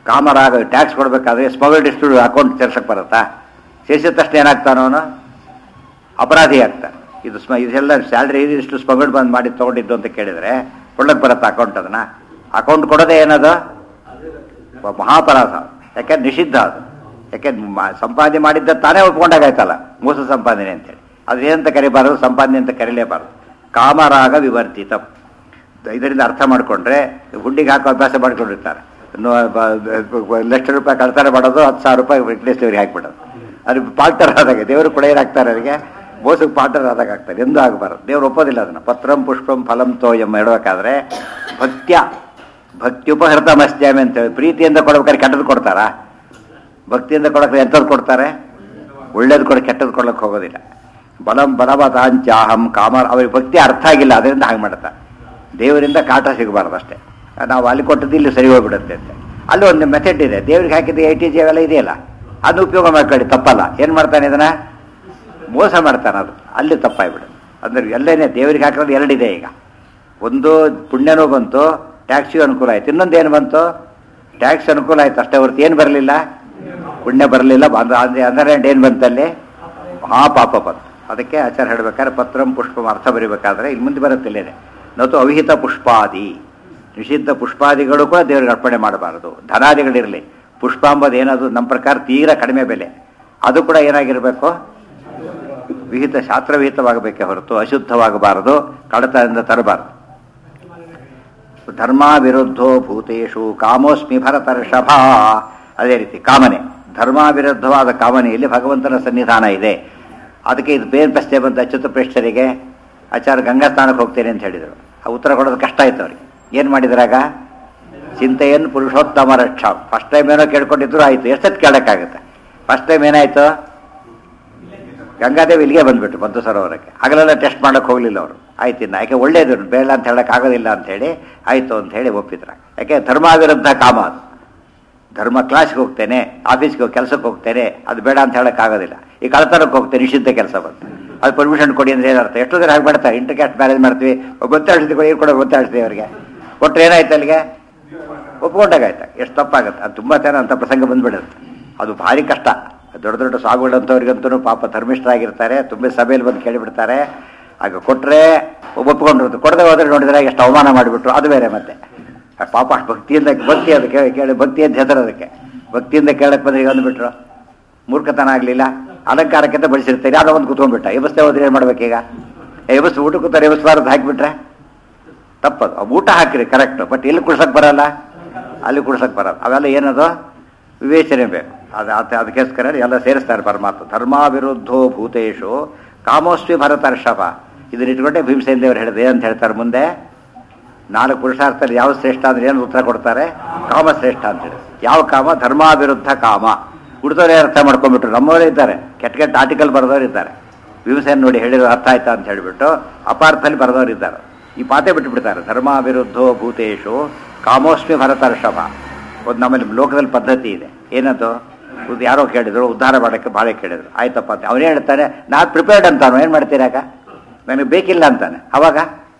ಕಾಮರಾಗ ಟ್ಯಾಕ್ಸ್ ಕೊಡಬೇಕಾದ್ರೆ ಸ್ಮಗಲ್ ಡಿಸ್ಟ್ರಿಬ್ಯೂಟ್ ಅಕೌಂಟ್ ಸೇರ್ಸಕ್ಕೆ ಬರುತ್ತಾ ಸೇರಿಸಿದ ತಕ್ಷಣ ಏನಾಗ್ತಾನೋ ಅವನು ಅಪರಾಧಿ ಆಗ್ತಾನೆ ಇದು ಸ್ಮ ಇದೆಲ್ಲ ಸ್ಯಾಲ್ರಿ ಇಷ್ಟು ಸ್ಮಗಲ್ ಬಂದ್ ಮಾಡಿ ತೊಗೊಂಡಿದ್ದು ಅಂತ ಕೇಳಿದರೆ ಕೊಡಕ್ಕೆ ಬರುತ್ತಾ ಅಕೌಂಟ್ ಅದನ್ನ ಅಕೌಂಟ್ ಕೊಡೋದೇ ಏನದು ಮಹಾಪರಾಧ ಯಾಕೆ ನಿಷಿದ್ಧ ಅದು ಯಾಕೆ ಮ- ಸಂಪಾದನೆ ಮಾಡಿದ್ದ ತಾನೇ ಒಪ್ಕೊಂಡಾಗಾಯ್ತಲ್ಲ ಮೋಸ ಸಂಪಾದನೆ ಅಂತೇಳಿ ಅದು ಏನಂತ ಕರಿಬಾರದು ಸಂಪಾದನೆ ಅಂತ ಕರೀಲೇಬಾರದು ಕಾಮರಾಗ ವಿವರ್ತಿತ ಇದರಿಂದ ಅರ್ಥ ಮಾಡಿಕೊಂಡ್ರೆ ಹುಂಡಿಗೆ ಹಾಕೋ ಅಭ್ಯಾಸ ಮಾಡ್ಕೊಂಡಿರ್ತಾರೆ ಇನ್ನು ಬ- ಬ- ಲಕ್ಷ ರೂಪಾಯಿ ಕಳ್ತನ ಮಾಡೋದು ಹತ್ತು ಸಾವಿರ ರೂಪಾಯಿ ವೆಂಕಟೇಶ್ ದೇವರಿಗೆ ಹಾಕ್ಬಿಡೋದು ಅದು ಪಾಲ್ಟರ್ ಆದಾಗ ದೇವರು ಕೂಡ ಏನಾಗ್ತಾರೆ ಅವರಿಗೆ ಮೋಸಕ್ಕೆ ಪಾಲ್ಟರ್ ಆದಾಗ ಆಗ್ತಾರೆ ಎಂದೂ ಆಗಬಾರದು ದೇವ್ರು ಒಪ್ಪೋದಿಲ್ಲ ಅದನ್ನು ಪತ್ರಂ ಪುಷ್ಪಂ ಫಲಂ ತೋಯಂ ಹೇಳಬೇಕಾದ್ರೆ ಭಕ್ತ್ಯ ಭಕ್ತ್ಯುಪಹೃತ ಮಸ್ತ್ಯಾಮಿ ಅಂತೇಳಿ ಪ್ರೀತಿಯಿಂದ ಕೊಡ್ಬೇಕಾದ್ರೆ ಕೆಟ್ಟದ್ದು ಕೊಡ್ತಾರಾ ಭಕ್ತಿಯಿಂದ ಕೊಡಕ್ಕೆ ಎಂಥದ್ದು ಕೊಡ್ತಾರೆ ಒಳ್ಳೇದು ಕೊಡ ಕೆಟ್ಟದ್ದು ಕೊಡ್ಲಿಕ್ಕೆ ಹೋಗೋದಿಲ್ಲ ಬಲಂ ಬಲವತಾಂಚಾಹಂ ಕಾಮರ ಅವ್ರಿಗೆ ಭಕ್ತಿ ಅರ್ಥ ಆಗಿಲ್ಲ ಅದರಿಂದ ಹಾಗೆ ಮಾಡ್ತಾರೆ ದೇವರಿಂದ ಕಾಟ ಸಿಗಬಾರ್ದು ಅಷ್ಟೇ ನಾವು ಅಲ್ಲಿ ಕೊಟ್ಟದ್ದು ಇಲ್ಲಿ ಸರಿ ಹೋಗ್ಬಿಡುತ್ತೆ ಅಂತ ಅಲ್ಲಿ ಒಂದು ಮೆಥಡ್ ಇದೆ ದೇವ್ರಿಗೆ ಹಾಕಿದ ಐ ಟಿ ಜಿ ಅವೆಲ್ಲ ಇದೆಯಲ್ಲ ಅದು ಉಪಯೋಗ ಮಾಡ್ಕೊಳ್ಳಿ ತಪ್ಪಲ್ಲ ಏನು ಮಾಡ್ತಾನೆ ಇದನ್ನ ಮೋಸ ಮಾಡ್ತಾನೆ ಅದು ಅಲ್ಲಿ ತಪ್ಪಾಗ್ಬಿಡುತ್ತೆ ಅಂದ್ರೆ ಎಲ್ಲೇನೆ ದೇವರಿಗೆ ಹಾಕಿರೋದು ಎರಡಿದೆ ಈಗ ಒಂದು ಪುಣ್ಯನೂ ಬಂತು ಟ್ಯಾಕ್ಸಿಗೂ ಅನುಕೂಲ ಆಯ್ತು ಇನ್ನೊಂದು ಏನು ಬಂತು ಟ್ಯಾಕ್ಸ್ ಅನುಕೂಲ ಆಯ್ತು ಅಷ್ಟೇ ಹೊರತು ಏನು ಬರಲಿಲ್ಲ ಪುಣ್ಯ ಬರಲಿಲ್ಲ ಅಂದರೆ ಏನು ಬಂತಲ್ಲಿ ಮಹಾ ಪಾಪ ಬಂತು ಅದಕ್ಕೆ ಆಚಾರ ಹೇಳ್ಬೇಕಾದ್ರೆ ಪತ್ರಂ ಪುಷ್ಪಂ ಅರ್ಥ ಬರೀಬೇಕಾದ್ರೆ ಇಲ್ಲಿ ಮುಂದೆ ಬರುತ್ತೆ ಇಲ್ಲೇನೆ ನತು ಅವಿಹಿತ ಪುಷ್ಪಾದಿ ನಿಷಿದ್ಧ ಪುಷ್ಪಾದಿಗಳು ಕೂಡ ದೇವರಿಗೆ ಅರ್ಪಣೆ ಮಾಡಬಾರದು ಧನಾದಿಗಳಿರಲಿ ಪುಷ್ಪ ಅಂಬದು ಏನದು ನಮ್ಮ ಪ್ರಕಾರ ತೀರಾ ಕಡಿಮೆ ಬೆಲೆ ಅದು ಕೂಡ ಏನಾಗಿರಬೇಕು ವಿಹಿತ ಶಾಸ್ತ್ರವಿಹಿತವಾಗಬೇಕೇ ಹೊರತು ಅಶುದ್ಧವಾಗಬಾರದು ಕಡತದಿಂದ ತರಬಾರದು ಧರ್ಮ ವಿರುದ್ಧೋ ಭೂತೇಶು ಕಾಮೋಸ್ಮಿ ಭರತರ್ಷಭ ಅದೇ ರೀತಿ ಕಾಮನೆ ಧರ್ಮ ವಿರುದ್ಧವಾದ ಕಾಮನೆಯಲ್ಲಿ ಭಗವಂತನ ಸನ್ನಿಧಾನ ಇದೆ ಅದಕ್ಕೆ ಇದು ಬೇರೆ ಪ್ರಶ್ನೆ ಬಂತು ಅಚ್ಯುತ ಪ್ರೇಷ್ಠರಿಗೆ ಆಚಾರ ಗಂಗಾ ಸ್ನಾನಕ್ಕೆ ಹೋಗ್ತೇನೆ ಅಂತ ಹೇಳಿದರು ಆ ಉತ್ತರ ಕೊಡೋದು ಕಷ್ಟ ಆಯ್ತು ಅವ್ರಿಗೆ ಏನು ಮಾಡಿದ್ರಾಗ ಚಿಂತೆಯನ್ನು ಪುರುಷೋತ್ತಮ ರಕ್ಷ ಫಸ್ಟ್ ಟೈಮ್ ಏನೋ ಕೇಳ್ಕೊಂಡಿದ್ರು ಆಯಿತು ಎಷ್ಟೊತ್ತು ಕೇಳೋಕ್ಕಾಗುತ್ತೆ ಫಸ್ಟ್ ಟೈಮ್ ಏನಾಯಿತು ಗಂಗಾದೇವಿ ಇಲ್ಲಿಗೆ ಬಂದ್ಬಿಟ್ಟು ಬಂತು ಸರೋವರಕ್ಕೆ ಹಗಲೆಲ್ಲ ಟೆಸ್ಟ್ ಮಾಡಕ್ಕೆ ಹೋಗಲಿಲ್ಲ ಅವರು ಆಯ್ತು ಇನ್ನು ಯಾಕೆ ಒಳ್ಳೇದು ಬೇಡ ಅಂತ ಹೇಳಕ್ ಆಗೋದಿಲ್ಲ ಅಂತ ಹೇಳಿ ಆಯ್ತು ಅಂತ ಹೇಳಿ ಒಪ್ಪಿದ್ರ ಯಾಕೆ ಧರ್ಮ ವಿರುದ್ಧ ಕಾಮ ಅದು ಧರ್ಮ ಕ್ಲಾಸ್ಗೆ ಹೋಗ್ತೇನೆ ಆಫೀಸ್ಗೆ ಹೋಗಿ ಕೆಲಸಕ್ಕೆ ಹೋಗ್ತೇನೆ ಅದು ಬೇಡ ಅಂತ ಹೇಳಕ್ ಆಗೋದಿಲ್ಲ ಈ ಕಳ್ತನಕ್ಕೆ ಹೋಗ್ತೇನೆ ನಿಷಿದ್ಧ ಕೆಲಸ ಬಂತು ಅದು ಪರ್ಮಿಷನ್ ಕೊಡಿ ಅಂದ್ರೆ ಏನರ್ಥ ಎಷ್ಟೋ ಜನ ಹಾಗೆ ಮಾಡ್ತಾರೆ ಇಂಟರ್ ಕ್ಯಾಸ್ಟ್ ಮ್ಯಾರೇಜ್ ಮಾಡ್ತೀವಿ ಗೊತ್ತಾಡಿಸ್ತೀವಿ ಕೊಡಿ ಕೊಡೋ ಗೊತ್ತಾಡಿಸ್ತೀವಿ ಅವರಿಗೆ ಕೊಟ್ಟರೆ ಏನಾಯ್ತು ಅಲ್ಲಿಗೆ ಒಪ್ಕೊಂಡಾಗಾಯ್ತು ಎಷ್ಟು ತಪ್ಪಾಗುತ್ತೆ ಅದು ತುಂಬ ಜನ ಅಂತ ಪ್ರಸಂಗ ಬಂದ್ಬಿಡುತ್ತೆ ಅದು ಭಾರಿ ಕಷ್ಟ ದೊಡ್ಡ ದೊಡ್ಡ ಸ್ವಾಮಿಗಳಂತವ್ರಿಗಂತೂ ಪಾಪ ಧರ್ಮಿಷ್ಠರಾಗಿರ್ತಾರೆ ತುಂಬ ಸಭೆಯಲ್ಲಿ ಬಂದು ಕೇಳಿಬಿಡ್ತಾರೆ ಆಗ ಕೊಟ್ಟರೆ ಒಪ್ಕೊಂಡಿರುತ್ತೆ ಕೊಡದೆ ಹೋದ್ರೆ ನೋಡಿದ್ರೆ ಎಷ್ಟು ಅವಮಾನ ಮಾಡಿಬಿಟ್ರು ಅದು ಬೇರೆ ಮತ್ತೆ ಆ ಪಾಪ ಅಷ್ಟ್ ಭಕ್ತಿಯಿಂದ ಭಕ್ತಿ ಅದು ಕೇಳಿ ಕೇಳಿ ಭಕ್ತಿ ಅಂತ ಹೆಸರು ಅದಕ್ಕೆ ಭಕ್ತಿಯಿಂದ ಕೇಳಕ್ಕೆ ಬಂದ್ರೆ ಈಗ ಅಂದ್ಬಿಟ್ರು ಮೂರ್ಖತನ ಆಗಲಿಲ್ಲ ಅಲಂಕಾರಕ್ಕಿಂತ ಬಳಸಿರ್ತಾರೆ ಯಾವುದೋ ಒಂದು ಕುತ್ಕೊಂಡ್ಬಿಟ್ಟ ಎಬಸ್ತೆ ಹೋದ್ರೆ ಏನು ಮಾಡ್ಬೇಕೀಗ ಎಬಸ್ ಊಟ ಕೂತಾರೆ ಎಬಸ್ಬಾರದು ಹಾಕಿಬಿಟ್ರೆ ತಪ್ಪದು ಆ ಊಟ ಹಾಕಿರಿ ಕರೆಕ್ಟ್ ಬಟ್ ಎಲ್ಲಿ ಕುಡ್ಸಕ್ ಬರಲ್ಲ ಅಲ್ಲಿ ಕುಡ್ಸಕ್ ಬರಲ್ಲ ಅವೆಲ್ಲ ಏನದು ವಿವೇಚನೆ ಬೇಕು ಅದು ಅದು ಅದಕ್ಕೋಸ್ಕರ ಎಲ್ಲ ಸೇರಿಸ್ತಾರೆ ಪರಮಾತ್ಮ ಧರ್ಮ ವಿರುದ್ಧೋ ಭೂತೇಶು ಕಾಮೋಸ್ವಿ ಭರತರ್ಷಭ ಇದನ್ನ ಇಟ್ಕೊಂಡೆ ಭೀಮಸೇನ ದೇವರು ಹೇಳಿದೆ ಅಂತ ಹೇಳ್ತಾರೆ ಮುಂದೆ ನಾಲ್ಕು ಪುರುಷಾರ್ಥದಲ್ಲಿ ಯಾವ ಶ್ರೇಷ್ಠ ಅಂದ್ರೆ ಏನು ಉತ್ತರ ಕೊಡ್ತಾರೆ ಕಾಮ ಶ್ರೇಷ್ಠ ಅಂತೇಳಿ ಯಾವ ಕಾಮ ಧರ್ಮ ವಿರುದ್ಧ ಕಾಮ ಹುಡ್ದವ್ರೆ ಅರ್ಥ ಮಾಡ್ಕೊಂಡ್ಬಿಟ್ರು ನಮ್ಮವರೇ ಇದ್ದಾರೆ ಕೆಟ್ಟ ಕೆಟ್ಟ ಆರ್ಟಿಕಲ್ ಬರೆದವ್ರು ಇದ್ದಾರೆ ಭೀಮಸೇನ ನೋಡಿ ಹೇಳಿರೋ ಅರ್ಥ ಆಯ್ತಾ ಅಂತ ಹೇಳಿಬಿಟ್ಟು ಅಪಾರ್ಥದಲ್ಲಿ ಬರೆದವ್ರು ಇದ್ದಾರೆ ಈ ಪಾತೆ ಬಿಟ್ಟುಬಿಡ್ತಾರೆ ಧರ್ಮ ವಿರುದ್ಧೋ ಭೂತೇಶು ಕಾಮೋಸ್ಮಿ ಭರತರ್ಷಭ ಒಂದು ನಮ್ಮಲ್ಲಿ ಲೋಕದಲ್ಲಿ ಪದ್ಧತಿ ಇದೆ ಏನದು ಇದು ಯಾರೋ ಕೇಳಿದ್ರು ಉದ್ಧಾರ ಮಾಡೋಕ್ಕೆ ಭಾಳ ಕೇಳಿದ್ರು ಆಯ್ತಪ್ಪ ಅಂತ ಅವನೇ ಹೇಳ್ತಾನೆ ನಾನು ಪ್ರಿಪೇರ್ಡ್ ಅಂತಾನು ಏನು ಮಾಡ್ತೀರಾಗ ನನಗೆ ಬೇಕಿಲ್ಲ ಅಂತಾನೆ ಅವಾಗ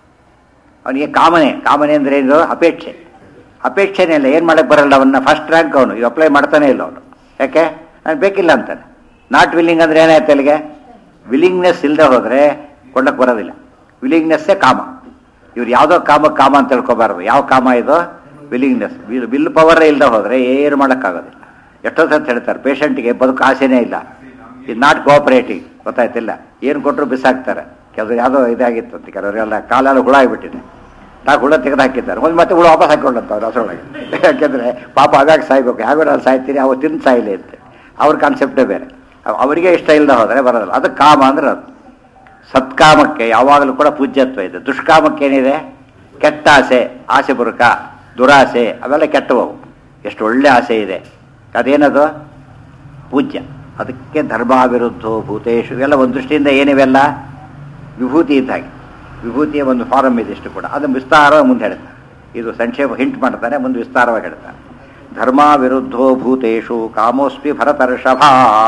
ಅವನಿಗೆ ಕಾಮನೆ ಕಾಮನೆ ಅಂದ್ರೆ ಏನು ಅಪೇಕ್ಷೆ ಅಪೇಕ್ಷೆನೇ ಇಲ್ಲ ಏನು ಮಾಡಕ್ಕೆ ಬರಲ್ಲ ಅವನ್ನ ಫಸ್ಟ್ ರ್ಯಾಂಕ್ ಅವನು ಈಗ ಅಪ್ಲೈ ಮಾಡ್ತಾನೆ ಇಲ್ಲ ಅವನು ಯಾಕೆ ನನಗೆ ಬೇಕಿಲ್ಲ ಅಂತಾನೆ ನಾಟ್ ವಿಲ್ಲಿಂಗ್ ಅಂದ್ರೆ ಏನಾಯ್ತು ಅಲ್ಲಿಗೆ ವಿಲ್ಲಿಂಗ್ನೆಸ್ ಇಲ್ಲದೆ ಹೋದರೆ ಕೊಳ್ಳಕ್ಕೆ ಬರೋದಿಲ್ಲ ವಿಲ್ಲಿಂಗ್ನೆಸ್ಸೇ ಕಾಮ ಇವ್ರು ಯಾವುದೋ ಕಾಮ ಕಾಮ ಅಂತ ತಿಳ್ಕೊಬಾರ್ದು ಯಾವ ಕಾಮ ಇದು ವಿಲ್ಲಿಂಗ್ನೆಸ್ ವಿಲ್ ವಿಲ್ ಪವರ್ ಇಲ್ಲದೆ ಹೋದರೆ ಏನು ಮಾಡೋಕ್ಕಾಗೋದಿಲ್ಲ ಎಷ್ಟೋ ಸತ್ ಹೇಳ್ತಾರೆ ಪೇಷಂಟ್ಗೆ ಬದುಕು ಆಸೆನೇ ಇಲ್ಲ ಇದು ನಾಟ್ ಕೋಆಪರೇಟಿವ್ ಗೊತ್ತಾಯ್ತಿಲ್ಲ ಏನು ಕೊಟ್ಟರು ಬಿಸಾಕ್ತಾರೆ ಕೆಲವರು ಯಾವುದೋ ಇದಾಗಿತ್ತು ಅಂತ ಕೆಲವರೆಲ್ಲ ಕಾಲೆಲ್ಲ ಹುಳ ಆಗಿಬಿಟ್ಟಿದೆ ನಾಲ್ಕು ಹುಳ ತೆಗೆದು ಹಾಕಿದ್ದಾರೆ ಒಂದು ಮತ್ತೆ ಹುಳ ವಾಪಸ್ ಹಾಕೊಂಡಂತವ್ರು ಹಸರೊಳಗೆ ಯಾಕೆಂದರೆ ಪಾಪ ಅದಾಗ ಸಾಯ್ಬೇಕು ಯಾವ ನಾನು ಸಾಯ್ತೀನಿ ಅವ ತಿಂದು ಸಾಯಿಲಿ ಅಂತ ಅವ್ರ ಕಾನ್ಸೆಪ್ಟೇ ಬೇರೆ ಅವ್- ಅವರಿಗೆ ಇಷ್ಟ ಇಲ್ಲದೆ ಹೋದರೆ ಬರೋದಿಲ್ಲ ಅದು ಕಾಮ ಅಂದ್ರೆ ಅದು ಸತ್ಕಾಮಕ್ಕೆ ಯಾವಾಗಲೂ ಕೂಡ ಪೂಜ್ಯತ್ವ ಇದೆ ದುಷ್ಕಾಮಕ್ಕೆ ಏನಿದೆ ಕೆಟ್ಟ ಆಸೆ ಆಸೆ ಬುರುಕ ದುರಾಸೆ ಅವೆಲ್ಲ ಕೆಟ್ಟವು ಎಷ್ಟು ಒಳ್ಳೆ ಆಸೆ ಇದೆ ಅದೇನದು ಪೂಜ್ಯ ಅದಕ್ಕೆ ಧರ್ಮ ವಿರುದ್ಧೋ ಭೂತೇಶು ಇವೆಲ್ಲ ಒಂದು ದೃಷ್ಟಿಯಿಂದ ಏನಿವೆಲ್ಲ ವಿಭೂತಿ ಇದ್ದಾಗೆ ವಿಭೂತಿಯ ಒಂದು ಫಾರಮ್ ಇದೆ ಇಷ್ಟು ಕೂಡ ಅದನ್ನು ವಿಸ್ತಾರವಾಗಿ ಮುಂದೆ ಹೇಳ್ತಾರೆ ಇದು ಸಂಕ್ಷೇಪ ಹಿಂಟ್ ಮಾಡ್ತಾನೆ ಮುಂದೆ ವಿಸ್ತಾರವಾಗಿ ಹೇಳ್ತಾರೆ ಧರ್ಮ ವಿರುದ್ಧೋ ಭೂತೇಶು ಕಾಮೋಸ್ಮಿ ಭರತರ್ಷಭ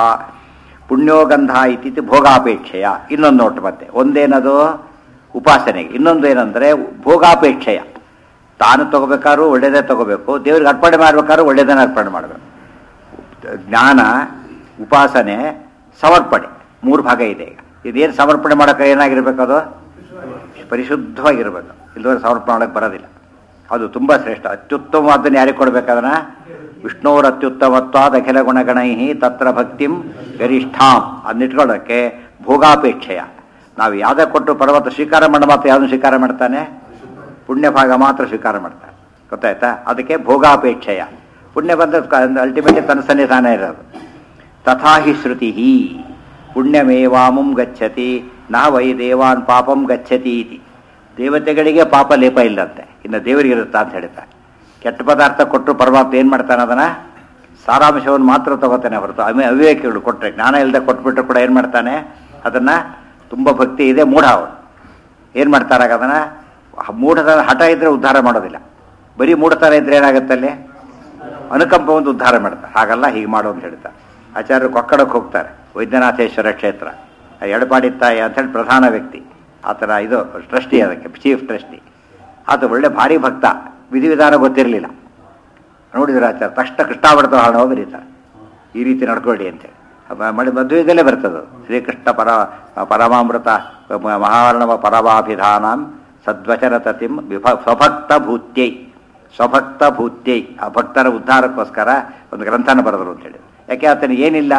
ಪುಣ್ಯೋಗಂಧ ಇತಿ ಭೋಗಾಪೇಕ್ಷೆಯ ಇನ್ನೊಂದು ನೋಟು ಮತ್ತೆ ಒಂದೇನದು ಉಪಾಸನೆಗೆ ಇನ್ನೊಂದು ಏನಂದರೆ ಭೋಗಾಪೇಕ್ಷೆಯ ತಾನು ತಗೋಬೇಕಾದ್ರೂ ಒಳ್ಳೇದೇ ತಗೋಬೇಕು ದೇವ್ರಿಗೆ ಅರ್ಪಣೆ ಮಾಡ್ಬೇಕಾದ್ರೂ ಒಳ್ಳೇದನ್ನ ಅರ್ಪಣೆ ಮಾಡಬೇಕು ಜ್ಞಾನ ಉಪಾಸನೆ ಸಮರ್ಪಣೆ ಮೂರು ಭಾಗ ಇದೆ ಈಗ ಇದೇನು ಸಮರ್ಪಣೆ ಮಾಡೋಕೆ ಏನಾಗಿರ್ಬೇಕು ಅದು ಪರಿಶುದ್ಧವಾಗಿರ್ಬೇಕು ಇಲ್ಲದ್ರೆ ಸಮರ್ಪಣೆ ಮಾಡೋಕ್ಕೆ ಬರೋದಿಲ್ಲ ಅದು ತುಂಬ ಶ್ರೇಷ್ಠ ಅತ್ಯುತ್ತಮವಾದನ್ನು ಯಾರಿಗೆ ಕೊಡಬೇಕಾದನ ವಿಷ್ಣುವರ ಅತ್ಯುತ್ತಮತ್ವಾದ ಅಖಿಲ ಗುಣಗಣೈ ತತ್ರ ಭಕ್ತಿಂ ಗರಿಷ್ಠಾಂ ಅದನ್ನಿಟ್ಕೊಳ್ಳೋಕ್ಕೆ ಭೋಗಾಪೇಕ್ಷೆಯ ನಾವು ಯಾವುದೇ ಕೊಟ್ಟು ಪರ್ವತ ಸ್ವೀಕಾರ ಮಾಡೋ ಮಾತ್ರ ಯಾವ್ದನ್ನು ಸ್ವೀಕಾರ ಮಾಡ್ತಾನೆ ಪುಣ್ಯ ಭಾಗ ಮಾತ್ರ ಸ್ವೀಕಾರ ಮಾಡ್ತಾನೆ ಗೊತ್ತಾಯ್ತಾ ಅದಕ್ಕೆ ಭೋಗಾಪೇಕ್ಷೆಯ ಪುಣ್ಯ ಬಂದ ಅಲ್ಟಿಮೇಟ್ಲಿ ತನ್ನ ಸನ್ನಿಧಾನ ಇರೋದು ತಥಾ ಹಿ ಶ್ರುತಿ ಪುಣ್ಯಮೇವಾಮುಂ ಗಚ್ಚತಿ ನಾ ವೈ ದೇವಾನ್ ಪಾಪಂ ಗಚ್ಚತಿ ಇತಿ ದೇವತೆಗಳಿಗೆ ಪಾಪ ಲೇಪ ಇಲ್ಲಂತೆ ಇನ್ನು ದೇವರಿಗೆ ಇರುತ್ತಾ ಅಂತ ಹೇಳ್ತಾರೆ ಕೆಟ್ಟ ಪದಾರ್ಥ ಕೊಟ್ಟರು ಪರಮಾತ್ಮ ಏನು ಮಾಡ್ತಾನೆ ಅದನ್ನ ಸಾರಾಂಶವನ್ನು ಮಾತ್ರ ತಗೋತಾನೆ ಹೊರತು ಅಮೆ ಅವಿವೇಕಿಗಳು ಕೊಟ್ಟರೆ ಜ್ಞಾನ ಇಲ್ಲದೆ ಕೊಟ್ಬಿಟ್ರು ಕೂಡ ಏನು ಮಾಡ್ತಾನೆ ಅದನ್ನು ತುಂಬ ಭಕ್ತಿ ಇದೆ ಮೂಢ ಅವನು ಏನು ಮಾಡ್ತಾರಾಗ ಅದನ್ನು ಮೂಢತನ ಹಠ ಇದ್ದರೆ ಉದ್ಧಾರ ಮಾಡೋದಿಲ್ಲ ಬರೀ ಮೂಢತನ ಇದ್ರೆ ಏನಾಗುತ್ತೆ ಅಲ್ಲಿ ಅನುಕಂಪ ಒಂದು ಉದ್ಧಾರ ಮಾಡ್ತಾರೆ ಹಾಗಲ್ಲ ಹೀಗೆ ಮಾಡು ಅಂತ ಹೇಳ್ತಾರೆ ಆಚಾರ್ಯರು ಕೊಕ್ಕಡಕ್ಕೆ ಹೋಗ್ತಾರೆ ವೈದ್ಯನಾಥೇಶ್ವರ ಕ್ಷೇತ್ರ ಆ ಎಡಪಾಡಿ ತಾಯಿ ಅಂತೇಳಿ ಪ್ರಧಾನ ವ್ಯಕ್ತಿ ಆತನ ಇದು ಟ್ರಸ್ಟಿ ಅದಕ್ಕೆ ಚೀಫ್ ಟ್ರಸ್ಟಿ ಆತ ಒಳ್ಳೆ ಭಾರಿ ಭಕ್ತ ವಿಧಿವಿಧಾನ ಗೊತ್ತಿರಲಿಲ್ಲ ನೋಡಿದ್ರೆ ಆಚಾರ ತಕ್ಷಣ ಕೃಷ್ಣಾವರ್ತ ಹಾಡೋ ಬರೀತಾರೆ ಈ ರೀತಿ ನಡ್ಕೊಳ್ಳಿ ಅಂತೇಳಿ ಅವ ಮಡಿ ಮದುವೆದಲ್ಲೇ ಬರ್ತದೆ ಶ್ರೀಕೃಷ್ಣ ಪರ ಪರಮಾಮೃತ ಮ- ಮಹಾರ್ಣವ ಪರಮಾಭಿಧಾನಂ ಸದ್ವಚನ ತತಿಂ ವಿಭ ಸ್ವಭಕ್ತ ಭೂತ್ಯೈ ಸ್ವಭಕ್ತ ಭೂತ್ಯೈ ಆ ಭಕ್ತರ ಉದ್ಧಾರಕ್ಕೋಸ್ಕರ ಒಂದು ಗ್ರಂಥನ ಬರೆದರು ಅಂತೇಳಿ ಯಾಕೆ ಆತನಿಗೆ ಏನಿಲ್ಲ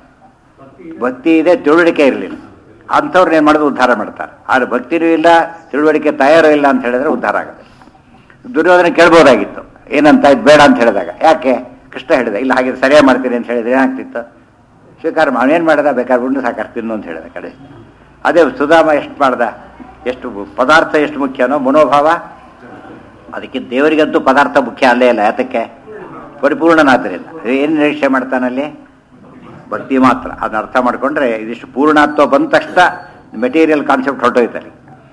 ಭಕ್ತಿ ಇದೆ ತಿಳುವಳಿಕೆ ಇರಲಿಲ್ಲ ಅಂಥವ್ರನ್ನ ಏನು ಮಾಡೋದು ಉದ್ಧಾರ ಮಾಡ್ತಾರೆ ಆದರೆ ಭಕ್ತಿನೂ ಇಲ್ಲ ತಿಳುವಳಿಕೆ ತಯಾರು ಇಲ್ಲ ಅಂತ ಹೇಳಿದ್ರೆ ಉದ್ಧಾರ ಆಗುತ್ತೆ ದುರ್ಯೋಧನ ಕೇಳ್ಬೋದಾಗಿತ್ತು ಏನಂತ ಇದು ಬೇಡ ಅಂತ ಹೇಳಿದಾಗ ಯಾಕೆ ಕೃಷ್ಣ ಹೇಳಿದ ಇಲ್ಲ ಹಾಗೆ ಸರಿಯಾಗಿ ಮಾಡ್ತೀನಿ ಅಂತ ಹೇಳಿದ್ರೆ ಏನಾಗ್ತಿತ್ತು ಸ್ವೀಕಾರ ಅವನೇನು ಮಾಡ್ದ ಬೇಕಾದ್ರೆ ಉಂಡು ಸಾಕಾರ್ ತಿನ್ನು ಅಂತ ಹೇಳಿದ ಕಡೆ ಅದೇ ಸುಧಾಮ ಎಷ್ಟು ಮಾಡ್ದ ಎಷ್ಟು ಪದಾರ್ಥ ಎಷ್ಟು ಮುಖ್ಯನೋ ಮನೋಭಾವ ಅದಕ್ಕೆ ದೇವರಿಗಂತೂ ಪದಾರ್ಥ ಮುಖ್ಯ ಅಲ್ಲೇ ಇಲ್ಲ ಯಾತಕ್ಕೆ ಪರಿಪೂರ್ಣನಾದ್ದರಿಂದ ಏನು ನಿರೀಕ್ಷೆ ಮಾಡ್ತಾನಲ್ಲಿ ಭಕ್ತಿ ಮಾತ್ರ ಅದನ್ನ ಅರ್ಥ ಮಾಡ್ಕೊಂಡ್ರೆ ಇದಿಷ್ಟು ಪೂರ್ಣತ್ವ ಬಂದ ತಕ್ಷಣ ಮೆಟೀರಿಯಲ್ ಕಾನ್ಸೆಪ್ಟ್ ಹೊರಟೋಯ್ತಲ್ಲಿ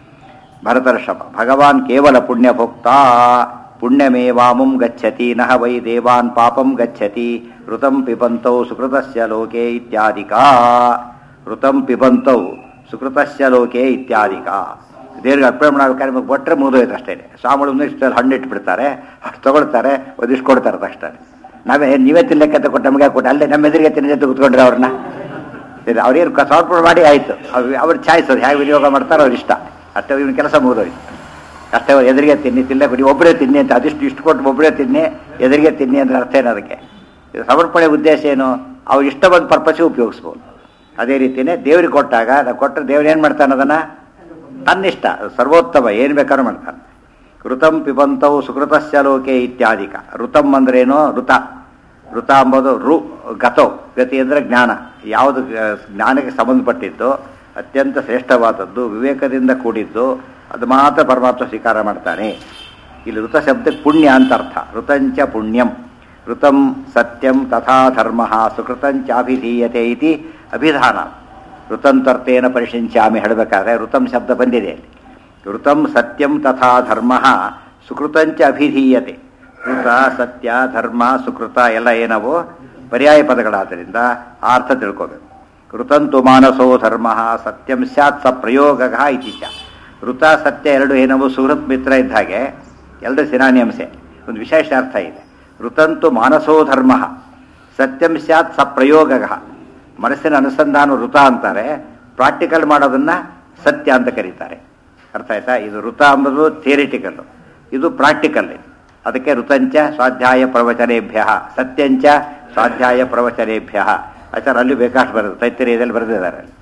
ಭರತರ ಶಪ ಭಗವಾನ್ ಕೇವಲ ಪುಣ್ಯ ಭೋಕ್ತ ಪುಣ್ಯಮೇವಾಮುಂ ಗಚ್ಚತಿ ನಹ ವೈ ದೇವಾನ್ ಪಾಪಂ ಗಚ್ಚತಿ ಋತಂ ಪಿಬಂತೌ ಸುಕೃತಸ್ಯ ಲೋಕೆ ಇತ್ಯಾದಿಕ ಋತಂ ಪಿಬಂತೌ ಸುಕೃತಸ್ಯ ಲೋಕೆ ಇತ್ಯಾದಿಕ ದೇವ್ರಿಗೆ ಅರ್ಪಣೆ ಮಾಡ್ಬೇಕಾದ್ರೆ ನಿಮಗೆ ಕೊಟ್ಟರೆ ಮುಗಿದೋಯ್ತು ಅಷ್ಟೇ ಸ್ವಾಮಿಗಳು ಒಂದಿಷ್ಟು ಹಣ್ಣು ಇಟ್ಬಿಡ್ತಾರೆ ಅಷ್ಟು ತಗೊಳ್ತಾರೆ ಒಂದಿಷ್ಟು ಕೊಡ್ತಾರೆ ತಕ್ಷಣ ನಾವೇ ನೀವೇ ತಿನ್ನಕ್ಕೆ ಅಂತ ಕೊಟ್ಟು ನಮಗೆ ಕೊಟ್ಟು ಅಲ್ಲೇ ನಮ್ಮ ಎದುರಿಗೆ ತಿನ್ನ ಜೊತೆ ಕೂತ್ಕೊಂಡ್ರೆ ಅವ್ರನ್ನ ಇದು ಅವ್ರೇನು ಸಮರ್ಪಣೆ ಮಾಡಿ ಆಯಿತು ಅವ್ರು ಅವ್ರ ಚಾಯ್ಸ್ ಅದು ಹೇಗೆ ವಿನಿಯೋಗ ಮಾಡ್ತಾರೋ ಅವ್ರ ಇಷ್ಟ ಅಷ್ಟೇ ಇವನ ಕೆಲಸ ಮುಗಿದೋಯ್ತು ಅಷ್ಟೇ ಅವ್ರು ಎದುರಿಗೆ ತಿನ್ನಿ ತಿನ್ನ ಕೊಡಿ ಒಬ್ಬರೇ ತಿನ್ನಿ ಅಂತ ಅದಿಷ್ಟು ಇಷ್ಟು ಕೊಟ್ಟು ಒಬ್ಬರೇ ತಿನ್ನಿ ಎದುರಿಗೆ ತಿನ್ನಿ ಅಂದ್ರೆ ಅರ್ಥ ಏನು ಅದಕ್ಕೆ ಇದು ಸಮರ್ಪಣೆ ಉದ್ದೇಶ ಏನು ಅವ್ರು ಇಷ್ಟ ಬಂದ ಪರ್ಪಸ್ಗೆ ಉಪಯೋಗಿಸ್ಬೋದು ಅದೇ ರೀತಿಯೇ ದೇವ್ರಿಗೆ ಕೊಟ್ಟಾಗ ನಾವು ಕೊಟ್ಟರೆ ದೇವ್ರು ಏನು ಮಾಡ್ತಾನೆ ಅದನ್ನು ತನ್ನಿಷ್ಟ ಅದು ಸರ್ವೋತ್ತಮ ಏನು ಬೇಕಾದ್ರೂ ಮಾಡ್ತಾನೆ ಋತಂ ಪಿಬಂತವು ಸುಕೃತಸ್ಯ ಲೋಕೆ ಇತ್ಯಾದಿಕ ಋತಂ ಅಂದ್ರೇನು ಋತ ಋತ ಅಂಬೋದು ರು ಗತೋ ಗತಿ ಅಂದರೆ ಜ್ಞಾನ ಯಾವುದು ಗ- ಜ್ಞಾನಕ್ಕೆ ಸಂಬಂಧಪಟ್ಟಿದ್ದು ಅತ್ಯಂತ ಶ್ರೇಷ್ಠವಾದದ್ದು ವಿವೇಕದಿಂದ ಕೂಡಿದ್ದು ಅದು ಮಾತ್ರ ಪರಮಾತ್ಮ ಸ್ವೀಕಾರ ಮಾಡ್ತಾನೆ ಇಲ್ಲಿ ಋತ ಶಬ್ದಕ್ಕೆ ಪುಣ್ಯ ಅಂತ ಅರ್ಥ ಋತಂಚ ಪುಣ್ಯಂ ಋತಂ ಸತ್ಯಂ ತಥಾ ಧರ್ಮ ಸುಕೃತಂಚಾಭಿಧೀಯತೆ ಇತಿ ಅಭಿಧಾನ ಋತಂತರ್ತೇನ ಪರಿಶಿಂಚಾಮಿ ಹೇಳಬೇಕಾದ್ರೆ ಋತಂ ಶಬ್ದ ಬಂದಿದೆ ಅಲ್ಲಿ ಋತಂ ಸತ್ಯಂ ತಥಾ ಧರ್ಮ ಸುಕೃತಂಚ ಅಭಿಧೀಯತೆ ಋತ ಸತ್ಯ ಧರ್ಮ ಸುಕೃತ ಎಲ್ಲ ಏನವೋ ಪರ್ಯಾಯ ಪದಗಳಾದ್ದರಿಂದ ಆ ಅರ್ಥ ತಿಳ್ಕೋಬೇಕು ಋತಂತು ಮಾನಸೋ ಧರ್ಮ ಸತ್ಯಂ ಸ್ಯಾತ್ ಸ ಪ್ರಯೋಗ ಇತಿ ಚ ಋತ ಸತ್ಯ ಎರಡು ಏನವು ಸುಹೃತ್ ಮಿತ್ರ ಇದ್ದ ಹಾಗೆ ಎರಡು ಸಿನಾನಿಯಂಸೆ ಒಂದು ವಿಶೇಷ ಅರ್ಥ ಇದೆ ಋತಂತು ಮಾನಸೋ ಧರ್ಮ ಸತ್ಯಂ ಸ್ಯಾತ್ ಸ ಪ್ರಯೋಗ ಮನಸ್ಸಿನ ಅನುಸಂಧಾನ ಋತ ಅಂತಾರೆ ಪ್ರಾಕ್ಟಿಕಲ್ ಮಾಡೋದನ್ನ ಸತ್ಯ ಅಂತ ಕರೀತಾರೆ ಅರ್ಥ ಆಯ್ತಾ ಇದು ಋತ ಅಂಬುದು ಥಿಯರಿಟಿಕಲ್ಲು ಇದು ಪ್ರಾಕ್ಟಿಕಲ್ ಅದಕ್ಕೆ ಋತಂಚ ಸ್ವಾಧ್ಯಾಯ ಪ್ರವಚನೇಭ್ಯ ಸತ್ಯಂಚ ಸ್ವಾಧ್ಯಾಯ ಪ್ರವಚನೇಭ್ಯ ಆಚಾರ ಅಲ್ಲಿ ಬೇಕಾಷ್ಟು ಬರೆದು ತೈತರಿಯದಲ್ಲಿ ಬರೆದಿದ್ದಾರೆ ಅಲ್ಲಿ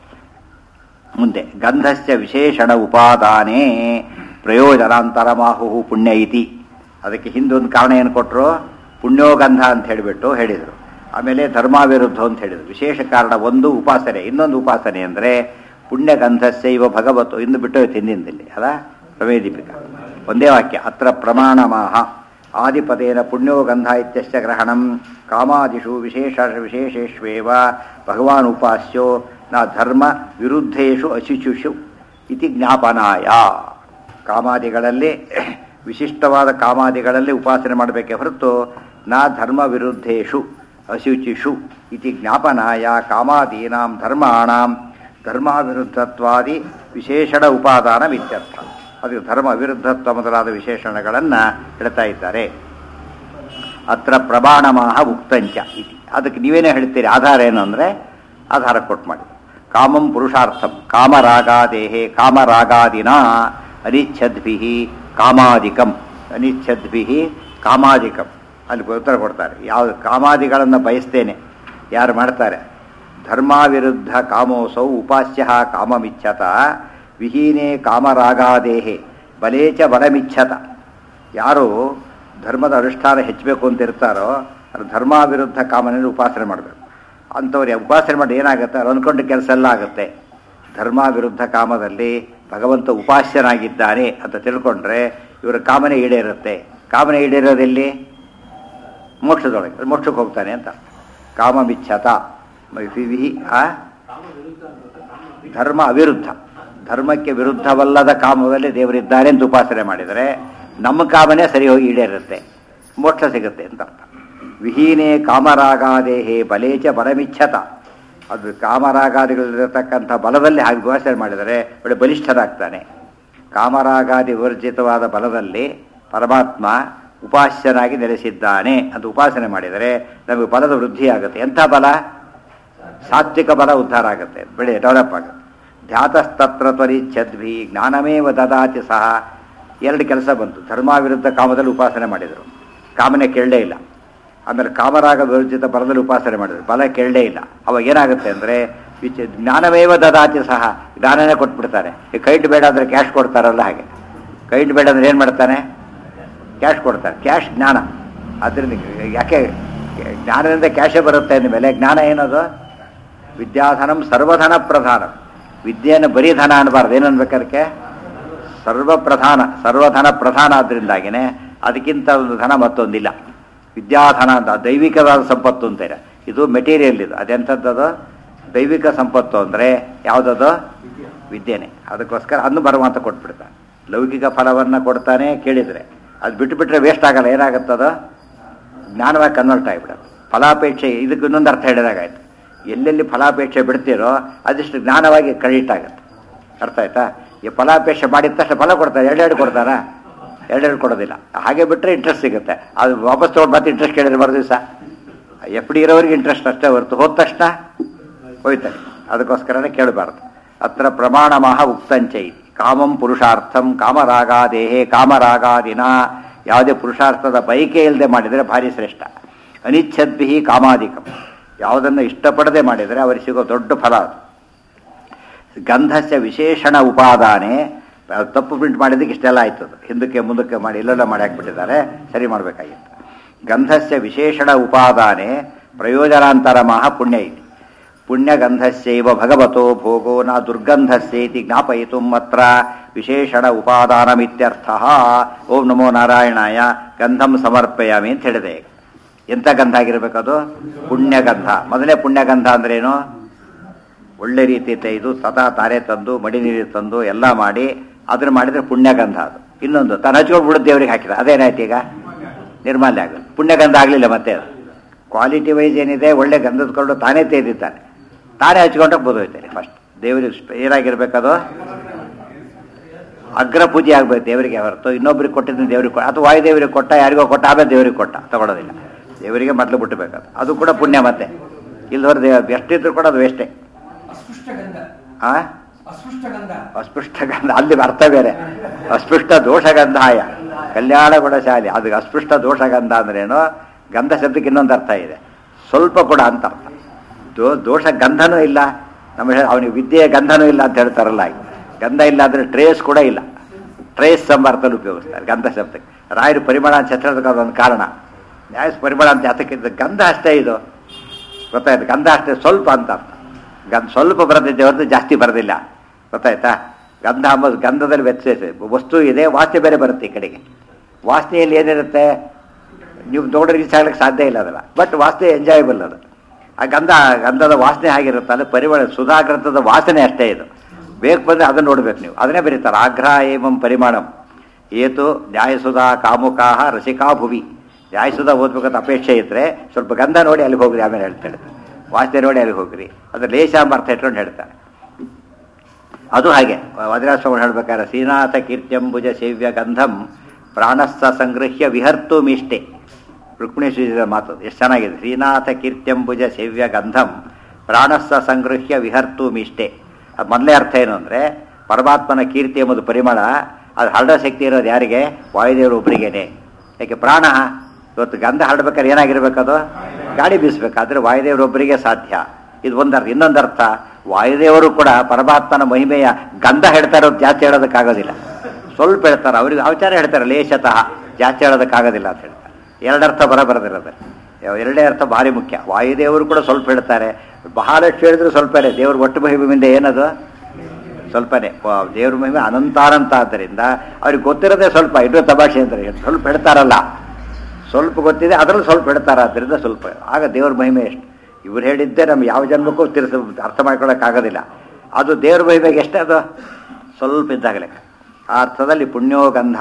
ಮುಂದೆ ಗಂಧಸ್ಯ ವಿಶೇಷಣ ಉಪಾದಾನೇ ಪ್ರಯೋಜನಾಂತರಮಾಹು ಪುಣ್ಯ ಇತಿ ಅದಕ್ಕೆ ಹಿಂದೊಂದು ಕಾರಣ ಏನು ಕೊಟ್ಟರು ಪುಣ್ಯೋಗಂಧ ಅಂತ ಹೇಳಿಬಿಟ್ಟು ಹೇಳಿದರು ಆಮೇಲೆ ಧರ್ಮಾವಿರುದ್ಧ ಅಂತ ಹೇಳಿದರು ವಿಶೇಷ ಕಾರಣ ಒಂದು ಉಪಾಸನೆ ಇನ್ನೊಂದು ಉಪಾಸನೆ ಅಂದರೆ ಪುಣ್ಯಗಂಧಸ್ಯ ಇವ ಭಗವತ್ತು ಇಂದು ಬಿಟ್ಟು ಹಿಂದಿಂದಲ್ಲಿ ಅದ ಪ್ರಮೇದೀಪಿಕ ಒಂದೇ ವಾಕ್ಯ ಅತ್ರ ಪ್ರಮಾಣಮಾಹ ಆದಿಪದೇನ ಪುಣ್ಯೋಗಂಧ ಇತ್ಯಸ್ಯ ಗ್ರಹಣಂ ಕಾಮಾದಿಷು ವಿಶೇಷ ವಿಶೇಷೇಷ್ವೇವ ಭಗವಾನ್ ಉಪಾಸ್ಯೋ ನ ಧರ್ಮ ವಿರುದ್ಧೇಶು ಅಶುಚುಷು ಇತಿ ಜ್ಞಾಪನಾಯ ಕಾಮಾದಿಗಳಲ್ಲಿ ವಿಶಿಷ್ಟವಾದ ಕಾಮಾದಿಗಳಲ್ಲಿ ಉಪಾಸನೆ ಮಾಡಬೇಕೇ ಹೊರತು ನಾ ಧರ್ಮ ವಿರುದ್ಧೇಶು ಅಶುಚಿಷು ಇತಿ ಜ್ಞಾಪನಾಯ ಕಾಮಾದೀನಾಂ ಧರ್ಮಾಣಾಂ ಧರ್ಮಾವಿರುದ್ಧತ್ವಾದಿ ವಿಶೇಷಣ ಉಪಾದಾನ ಇತ್ಯರ್ಥ ಅದು ಧರ್ಮ ವಿರುದ್ಧತ್ವ ಮೊದಲಾದ ವಿಶೇಷಣಗಳನ್ನು ಹೇಳ್ತಾ ಇದ್ದಾರೆ ಅತ್ರ ಪ್ರಮಾಣಮಾಹ ಉಕ್ತಂಚ ಇತಿ ಅದಕ್ಕೆ ನೀವೇನೇ ಹೇಳ್ತೀರಿ ಆಧಾರ ಏನು ಅಂದರೆ ಆಧಾರ ಕೊಟ್ಟು ಮಾಡಿ ಕಾಮಂ ಪುರುಷಾರ್ಥಂ ಕಾಮರಾಗಾದೇಹೇ ಕಾಮರಾಗಾದಿನ ಅನಿಚ್ಛದ್ಭಿ ಕಾಮಾದಿಕಂ ಅನಿಚ್ಛದ್ಭಿ ಕಾಮಾದಿಕಂ ಅಲ್ಲಿ ಉತ್ತರ ಕೊಡ್ತಾರೆ ಯಾವ ಕಾಮಾದಿಗಳನ್ನು ಬಯಸ್ತೇನೆ ಯಾರು ಮಾಡ್ತಾರೆ ಧರ್ಮಾವಿರುದ್ಧ ಕಾಮೋಸೌ ಉಪಾಸ್ಯ ಕಾಮಮಿಚ್ಛತ ವಿಹೀನೇ ಕಾಮರಾಗಾದೇಹೆ ಬಲೇಚ ಬಲಮಿಚ್ಛತ ಯಾರು ಧರ್ಮದ ಅನುಷ್ಠಾನ ಹೆಚ್ಚಬೇಕು ಅಂತ ಇರ್ತಾರೋ ಅದು ಧರ್ಮ ವಿರುದ್ಧ ಕಾಮನಲ್ಲಿ ಉಪಾಸನೆ ಮಾಡಬೇಕು ಅಂಥವ್ರು ಉಪಾಸನೆ ಮಾಡಿ ಏನಾಗುತ್ತೆ ಅವ್ರು ಅಂದ್ಕೊಂಡ ಕೆಲಸ ಎಲ್ಲ ಆಗುತ್ತೆ ಧರ್ಮ ವಿರುದ್ಧ ಕಾಮದಲ್ಲಿ ಭಗವಂತ ಉಪಾಸ್ಯನಾಗಿದ್ದಾನೆ ಅಂತ ತಿಳ್ಕೊಂಡ್ರೆ ಇವರ ಕಾಮನೆ ಈಡೇರುತ್ತೆ ಕಾಮನೆ ಈಡೇರೋದೆಲ್ಲಿ ಮೋಕ್ಷದೊಳಗೆ ಮೋಕ್ಷಕ್ಕೆ ಹೋಗ್ತಾನೆ ಅಂತ ಕಾಮ ಮಿಚ್ಛತ ವಿಹಿ ಆ ಧರ್ಮ ಅವಿರುದ್ಧ ಧರ್ಮಕ್ಕೆ ವಿರುದ್ಧವಲ್ಲದ ಕಾಮದಲ್ಲಿ ದೇವರಿದ್ದಾರೆ ಅಂತ ಉಪಾಸನೆ ಮಾಡಿದರೆ ನಮ್ಮ ಕಾಮನೆ ಸರಿ ಹೋಗಿ ಈಡೇರುತ್ತೆ ಮೋಕ್ಷ ಸಿಗುತ್ತೆ ಅಂತ ಅರ್ಥ ವಿಹೀನೇ ಕಾಮರಾಗಾದೇಹೇ ಬಲೇಚ ಬಲಮಿಚ್ಛತ ಅದು ಕಾಮರಾಗಾದಿಗಳಿರತಕ್ಕಂಥ ಬಲದಲ್ಲಿ ಹಾಗೆ ಉಪಾಸನೆ ಮಾಡಿದರೆ ಒಳ್ಳೆ ಬಲಿಷ್ಠರಾಗ್ತಾನೆ ಕಾಮರಾಗಾದಿ ವಿವರ್ಜಿತವಾದ ಬಲದಲ್ಲಿ ಪರಮಾತ್ಮ ಉಪಾಸ್ಯನಾಗಿ ನೆಲೆಸಿದ್ದಾನೆ ಅಂತ ಉಪಾಸನೆ ಮಾಡಿದರೆ ನಮಗೆ ಬಲದ ವೃದ್ಧಿಯಾಗುತ್ತೆ ಎಂಥ ಬಲ ಸಾತ್ವಿಕ ಬಲ ಉದ್ಧಾರ ಆಗುತ್ತೆ ಬೆಳೆ ಡೆವಲಪ್ ಆಗುತ್ತೆ ಧ್ಯಾತಸ್ತತ್ರ ತ್ವರಿಚ್ಛದ್ವಿ ಜ್ಞಾನಮೇವ ದದಾತಿ ಸಹ ಎರಡು ಕೆಲಸ ಬಂತು ಧರ್ಮ ವಿರುದ್ಧ ಕಾಮದಲ್ಲಿ ಉಪಾಸನೆ ಮಾಡಿದರು ಕಾಮನೆ ಕೇಳಲೇ ಇಲ್ಲ ಆಮೇಲೆ ಕಾಮರಾಗ ವಿರುದ್ಧಿತ ಬಲದಲ್ಲಿ ಉಪಾಸನೆ ಮಾಡಿದರು ಬಲ ಕೇಳಲೇ ಇಲ್ಲ ಅವಾಗ ಏನಾಗುತ್ತೆ ಅಂದರೆ ವಿಚ ಜ್ಞಾನಮೇವ ದದಾತಿ ಸಹ ಜ್ಞಾನನೇ ಕೊಟ್ಬಿಡ್ತಾರೆ ಈ ಕೈಟ್ ಬೇಡ ಅಂದರೆ ಕ್ಯಾಶ್ ಕೊಡ್ತಾರಲ್ಲ ಹಾಗೆ ಕೈಟ್ ಬೇಡ ಅಂದರೆ ಏನು ಮಾಡ್ತಾನೆ ಕ್ಯಾಶ್ ಕೊಡ್ತಾರೆ ಕ್ಯಾಶ್ ಜ್ಞಾನ ಅದರಿಂದ ಯಾಕೆ ಜ್ಞಾನದಿಂದ ಕ್ಯಾಶೇ ಬರುತ್ತೆ ಅಂದಮೇಲೆ ಜ್ಞಾನ ಏನದು ವಿದ್ಯಾಧನಂ ಸರ್ವಧನ ಪ್ರಧಾನ ವಿದ್ಯೆಯನ್ನು ಬರೀ ಧನ ಅನ್ನಬಾರ್ದು ಏನು ಅನ್ಬೇಕದಕ್ಕೆ ಸರ್ವಪ್ರಧಾನ ಸರ್ವಧನ ಪ್ರಧಾನ ಆದ್ದರಿಂದಾಗಿನೇ ಅದಕ್ಕಿಂತ ಒಂದು ಧನ ಮತ್ತೊಂದಿಲ್ಲ ವಿದ್ಯಾಧನ ಅಂತ ದೈವಿಕವಾದ ಸಂಪತ್ತು ಅಂತಾರೆ ಇದು ಮೆಟೀರಿಯಲ್ ಇದು ಅದೆಂಥದ್ದು ದೈವಿಕ ಸಂಪತ್ತು ಅಂದರೆ ಯಾವುದದು ವಿದ್ಯೆನೆ ಅದಕ್ಕೋಸ್ಕರ ಅದನ್ನು ಭಗವಂತ ಕೊಟ್ಬಿಡ್ತಾನೆ ಲೌಕಿಕ ಫಲವನ್ನು ಕೊಡ್ತಾನೆ ಕೇಳಿದರೆ ಅದು ಬಿಟ್ಟು ಬಿಟ್ಟರೆ ವೇಸ್ಟ್ ಆಗಲ್ಲ ಏನಾಗುತ್ತದ ಜ್ಞಾನವಾಗಿ ಕನ್ವರ್ಟ್ ಆಗಿಬಿಡೋದು ಫಲಾಪೇಕ್ಷೆ ಇದಕ್ಕೆ ಇನ್ನೊಂದು ಅರ್ಥ ಹೇಳಿದಾಗಾಯ್ತು ಎಲ್ಲೆಲ್ಲಿ ಫಲಾಪೇಕ್ಷೆ ಬಿಡ್ತೀರೋ ಅದಿಷ್ಟು ಜ್ಞಾನವಾಗಿ ಕ್ರೆಡಿಟ್ ಆಗುತ್ತೆ ಅರ್ಥ ಆಯ್ತಾ ಈ ಫಲಾಪೇಕ್ಷೆ ಮಾಡಿದ ತಕ್ಷಣ ಫಲ ಕೊಡ್ತಾರೆ ಎರಡೆರಡು ಕೊಡ್ತಾರಾ ಎರಡೆರಡು ಕೊಡೋದಿಲ್ಲ ಹಾಗೆ ಬಿಟ್ಟರೆ ಇಂಟ್ರೆಸ್ಟ್ ಸಿಗುತ್ತೆ ಅದು ವಾಪಸ್ ತೊಗೊಂಡು ಮತ್ತೆ ಇಂಟ್ರೆಸ್ಟ್ ಕೇಳಿದ್ರೆ ಬರೋ ದಿವಸ ಎಫ್ ಡಿ ಇರೋರಿಗೆ ಇಂಟ್ರೆಸ್ಟ್ ಅಷ್ಟೇ ಹೊರತು ಹೋದ ತಕ್ಷಣ ಹೋಯ್ತಾರೆ ಅದಕ್ಕೋಸ್ಕರನೇ ಕೇಳಬಾರ್ದು ಅತ್ರ ಪ್ರಮಾಣಮಹ ಉಕ್ತಂಚೈ ಕಾಮಂ ಪುರುಷಾರ್ಥಂ ಕಾಮರಾಗಾದೇಹೇ ಕಾಮರಾಗಾದಿನ ಯಾವುದೇ ಪುರುಷಾರ್ಥದ ಬಯಕೆ ಇಲ್ಲದೆ ಮಾಡಿದರೆ ಭಾರಿ ಶ್ರೇಷ್ಠ ಅನಿಚ್ಛದ್ಭಿ ಕಾಮಾದಿಕಂ ಯಾವುದನ್ನು ಇಷ್ಟಪಡದೆ ಮಾಡಿದರೆ ಅವರಿಗೆ ಸಿಗೋ ದೊಡ್ಡ ಫಲ ಅದು ಗಂಧಸ್ಯ ವಿಶೇಷಣ ಉಪಾದಾನೆ ಅದು ತಪ್ಪು ಪ್ರಿಂಟ್ ಮಾಡಿದ್ದಕ್ಕೆ ಇಷ್ಟೆಲ್ಲ ಆಯ್ತದು ಹಿಂದಕ್ಕೆ ಮುಂದಕ್ಕೆ ಮಾಡಿ ಇಲ್ಲೆಲ್ಲ ಮಾಡಿ ಹಾಕ್ಬಿಟ್ಟಿದ್ದಾರೆ ಸರಿ ಮಾಡಬೇಕಾಗಿತ್ತು ಗಂಧಸ್ಯ ವಿಶೇಷಣ ಉಪಾದಾನೆ ಪ್ರಯೋಜನಾಂತರ ಮಹಾ ಪುಣ್ಯ ಇದೆ ಪುಣ್ಯಗಂಧಸ್ಯೈವ ಭಗವತೋ ಭೋಗೋ ನ ದುರ್ಗಂಧಸ್ಯೇತಿ ಜ್ಞಾಪಯಿತು ಅತ್ರ ವಿಶೇಷಣ ಉಪಾದಾನಮಿತ್ಯರ್ಥ ಓಂ ನಮೋ ನಾರಾಯಣಾಯ ಗಂಧಂ ಸಮರ್ಪಯಾಮಿ ಅಂತ ಹೇಳಿದೆ ಎಂಥ ಗಂಧ ಆಗಿರಬೇಕದು ಪುಣ್ಯಗಂಧ ಮೊದಲೇ ಪುಣ್ಯಗಂಧ ಅಂದ್ರೇನು ಒಳ್ಳೆ ರೀತಿ ಇದು ತಥಾ ತಾರೆ ತಂದು ಮಡಿ ನೀರು ತಂದು ಎಲ್ಲ ಮಾಡಿ ಅದನ್ನ ಮಾಡಿದ್ರೆ ಪುಣ್ಯಗಂಧ ಅದು ಇನ್ನೊಂದು ತಾನು ಹಚ್ಕೊಂಡು ಬಿಡೋದು ದೇವರಿಗೆ ಹಾಕಿದ ಅದೇನಾಯ್ತು ಈಗ ನಿರ್ಮಾಲ್ಯ ಆಗುತ್ತೆ ಪುಣ್ಯಗಂಧ ಆಗಲಿಲ್ಲ ಮತ್ತೆ ಅದು ಕ್ವಾಲಿಟಿ ವೈಸ್ ಏನಿದೆ ಒಳ್ಳೆ ಗಂಧದ ಕೊಂಡು ತಾನೇ ತೆಗೆದಿದ್ದಾನೆ ತಾನೇ ಹಚ್ಕೊಂಡಾಗ ಬೋದೋಯ್ತಾರೆ ಫಸ್ಟ್ ದೇವರಿಗೆ ಸ್ಪ- ಏನಾಗಿರ್ಬೇಕದು ಅಗ್ರ ಪೂಜೆ ಆಗ್ಬೇಕು ದೇವರಿಗೆ ಹೊರತು ಇನ್ನೊಬ್ರಿಗೆ ಕೊಟ್ಟಿದ್ದು ದೇವರಿಗೆ ಕೊಟ್ಟ ಅಥವಾ ವಾಯುದೇವರಿಗೆ ಕೊಟ್ಟ ಯಾರಿಗೋ ಕೊಟ್ಟ ಆಮೇಲೆ ದೇವರಿಗೆ ಕೊಟ್ಟ ತಗೊಳ್ಳೋದಿಲ್ಲ ದೇವರಿಗೆ ಮೊದಲು ಬಿಟ್ಟಬೇಕದು ಅದು ಕೂಡ ಪುಣ್ಯ ಮತ್ತೆ ಇಲ್ದವ್ರ ದೇವ ಎಷ್ಟಿದ್ರು ಕೂಡ ಅದು ವೇಸ್ಟೇ ಅಸ್ಪೃಷ್ಟ ಗಂಧ ಆ ಅಸ್ಪೃಷ್ಟ ಗಂಧ ಅಸ್ಪೃಷ್ಟ ಗಂಧ ಅಲ್ಲಿ ಅರ್ಥ ಬೇರೆ ಅಸ್ಪೃಷ್ಟ ದೋಷಗಂಧಾಯ ಕಲ್ಯಾಣ ಗುಣಶಾಲಿ ಅದು ಅಸ್ಪೃಷ್ಟ ದೋಷಗಂಧ ಅಂದ್ರೇನು ಗಂಧ ಶಬ್ದಕ್ಕೆ ಇನ್ನೊಂದು ಅರ್ಥ ಇದೆ ಸ್ವಲ್ಪ ಕೂಡ ಅಂತ ಅರ್ಥ ದೋ ದೋಷ ಗಂಧನೂ ಇಲ್ಲ ನಮ್ಮ ಹೇ- ಅವನಿಗೆ ವಿದ್ಯೆಯ ಗಂಧನೂ ಇಲ್ಲ ಅಂತ ಹೇಳ್ತಾರಲ್ಲ ಹಾಗೆ ಗಂಧ ಇಲ್ಲ ಅಂದರೆ ಟ್ರೇಸ್ ಕೂಡ ಇಲ್ಲ ಟ್ರೇಸ್ ಎಂಬ ಅರ್ಥದಲ್ಲಿ ಉಪಯೋಗಿಸ್ತಾರೆ ಗಂಧ ಶಬ್ದಕ್ಕೆ ರಾಯರು ಪರಿಮಳ ಅಂತ ಹೆಸರೋದಕ್ಕೆ ಅದೊಂದು ಕಾರಣ ನ್ಯಾಯ ಪರಿಮಳ ಅಂತ ಯಾತಕ್ಕಿಂತ ಗಂಧ ಅಷ್ಟೇ ಇದು ಗೊತ್ತಾಯ್ತು ಗಂಧ ಅಷ್ಟೇ ಸ್ವಲ್ಪ ಅಂತ ಅರ್ಥ ಗಂಧ ಸ್ವಲ್ಪ ಬರೆದಿದ್ದೆ ಹೊರತು ಜಾಸ್ತಿ ಬರೋದಿಲ್ಲ ಗೊತ್ತಾಯ್ತಾ ಗಂಧ ಅಂಬೋದು ಗಂಧದಲ್ಲಿ ವ್ಯತ್ಯಾಸ ಇದೆ. ವಸ್ತು ಇದೆ ವಾಸನೆ ಬೇರೆ ಬರುತ್ತೆ ಈ ಕಡೆಗೆ ವಾಸನೆಯಲ್ಲಿ ಏನಿರುತ್ತೆ ನೀವು ನೋಡ್ರಿ ರೀಚ್ ಆಗ್ಲಿಕ್ಕೆ ಸಾಧ್ಯ ಇಲ್ಲ ಅದಲ್ಲ ಬಟ್ ವಾಸನೆ ಎಂಜಾಯಬಲ್ ಅದು ಆ ಗಂಧ ಗಂಧದ ವಾಸನೆ ಆಗಿರುತ್ತಲ್ಲ ಪರಿಮಳ ಸುಧಾಗ್ರಂಥದ ವಾಸನೆ ಅಷ್ಟೇ ಇದು ಬೇಕು ಬಂದರೆ ಅದನ್ನು ನೋಡ್ಬೇಕು ನೀವು ಅದನ್ನೇ ಬರೀತಾರೆ ಆಗ್ರಹ ಏಮಂ ಪರಿಮಾಣಂ ಏತು ನ್ಯಾಯಸುಧಾ ಕಾಮುಕಾಹ ರಸಿಕಾ ಭುವಿ ನ್ಯಾಯಸುಧಾ ಓದ್ಬೇಕಂತ ಅಪೇಕ್ಷೆ ಇದ್ದರೆ ಸ್ವಲ್ಪ ಗಂಧ ನೋಡಿ ಅಲ್ಲಿಗೆ ಹೋಗ್ರಿ ಆಮೇಲೆ ಹೇಳ್ತಾಳೆ ವಾಸನೆ ನೋಡಿ ಅಲ್ಲಿಗೆ ಹೋಗ್ರಿ ಅದು ಲೇಷ ಎಂಬ ಅರ್ಥ ಇಟ್ಕೊಂಡು ಹೇಳ್ತಾರೆ ಅದು ಹಾಗೆ ವಜ್ರಾಶ್ರಮ ಹೇಳ್ಬೇಕಾದ್ರೆ ಶ್ರೀನಾಥ ಕೀರ್ತ್ಯಂಬುಜ ಸೇವ್ಯ ಗಂಧಂ ಪ್ರಾಣಸ್ಸ ಸಂಗೃಹ್ಯ ವಿಹರ್ತು ಮೀಷ್ಟೆ ರುಕ್ಮಿಣೇಶ್ವರ ಮಾತು ಎಷ್ಟು ಚೆನ್ನಾಗಿದೆ ಶ್ರೀನಾಥ ಕೀರ್ತ್ಯಂಬುಜ ಸೇವ್ಯ ಗಂಧಂ ಪ್ರಾಣಸ್ಸ ಸಂಗೃಹ್ಯ ವಿಹರ್ತು ಮೀಷ್ಟೆ ಅದು ಮೊದಲೇ ಅರ್ಥ ಏನು ಅಂದರೆ ಪರಮಾತ್ಮನ ಕೀರ್ತಿ ಎಂಬುದು ಪರಿಮಳ ಅದು ಹರಡೋ ಶಕ್ತಿ ಇರೋದು ಯಾರಿಗೆ ವಾಯುದೇವರು ಒಬ್ಬರಿಗೇನೆ ಯಾಕೆ ಪ್ರಾಣ ಇವತ್ತು ಗಂಧ ಹರಡ್ಬೇಕಾದ್ರೆ ಏನಾಗಿರ್ಬೇಕದು ಗಾಳಿ ಬೀಸಬೇಕಾದ್ರೆ ವಾಯುದೇವರೊಬ್ಬರಿಗೆ ಸಾಧ್ಯ ಇದು ಒಂದರ್ಥ ಇನ್ನೊಂದರ್ಥ ವಾಯುದೇವರು ಕೂಡ ಪರಮಾತ್ಮನ ಮಹಿಮೆಯ ಗಂಧ ಹೇಳ್ತಾ ಇರೋದು ಜಾಸ್ತಿ ಹೇಳೋದಕ್ಕಾಗೋದಿಲ್ಲ ಸ್ವಲ್ಪ ಹೇಳ್ತಾರೆ ಅವ್ರಿಗೆ ಅವಚಾರ ಹೇಳ್ತಾರೆ ಲೇಷತಃ ಜಾಸ್ತಿ ಹೇಳೋದಕ್ಕಾಗೋದಿಲ್ಲ ಅಂತ ಹೇಳ್ತಾರೆ ಎರಡರ್ಥ ಬರ ಬರೋದಿರೋದು ಎರಡೇ ಅರ್ಥ ಭಾರಿ ಮುಖ್ಯ ವಾಯುದೇವರು ಕೂಡ ಸ್ವಲ್ಪ ಹೇಳ್ತಾರೆ ಬಹಳಷ್ಟು ಹೇಳಿದ್ರು ಸ್ವಲ್ಪನೇ ದೇವ್ರ ಒಟ್ಟು ಮಹಿಮೆಯಿಂದ ಏನದು ಸ್ವಲ್ಪನೇ ವ- ದೇವ್ರ ಮಹಿಮೆ ಅನಂತಾನಂತ ಆದ್ದರಿಂದ ಅವ್ರಿಗೆ ಗೊತ್ತಿರೋದೇ ಸ್ವಲ್ಪ ಇನ್ನೂ ತಮಾಷೆ ಅಂತಾರೆ ಸ್ವಲ್ಪ ಹೇಳ್ತಾರಲ್ಲ ಸ್ವಲ್ಪ ಗೊತ್ತಿದೆ ಅದರಲ್ಲಿ ಸ್ವಲ್ಪ ಹೇಳ್ತಾರ ಆದ್ದರಿಂದ ಸ್ವಲ್ಪ ಆಗ ದೇವ್ರ ಮಹಿಮೆ ಎಷ್ಟು ಇವ್ರು ಹೇಳಿದ್ದೆ ನಮ್ಗೆ ಯಾವ ಜನ್ಮಕ್ಕೂ ತಿರ್ಸ ಅರ್ಥ ಮಾಡ್ಕೊಳ್ಳೋಕ್ಕಾಗೋದಿಲ್ಲ ಅದು ದೇವ್ರ ಮಹಿಮೆಗೆ ಎಷ್ಟೇ ಅದು ಸ್ವಲ್ಪ ಇದ್ದಾಗಲೇ ಆ ಅರ್ಥದಲ್ಲಿ ಪುಣ್ಯೋಗಂಧ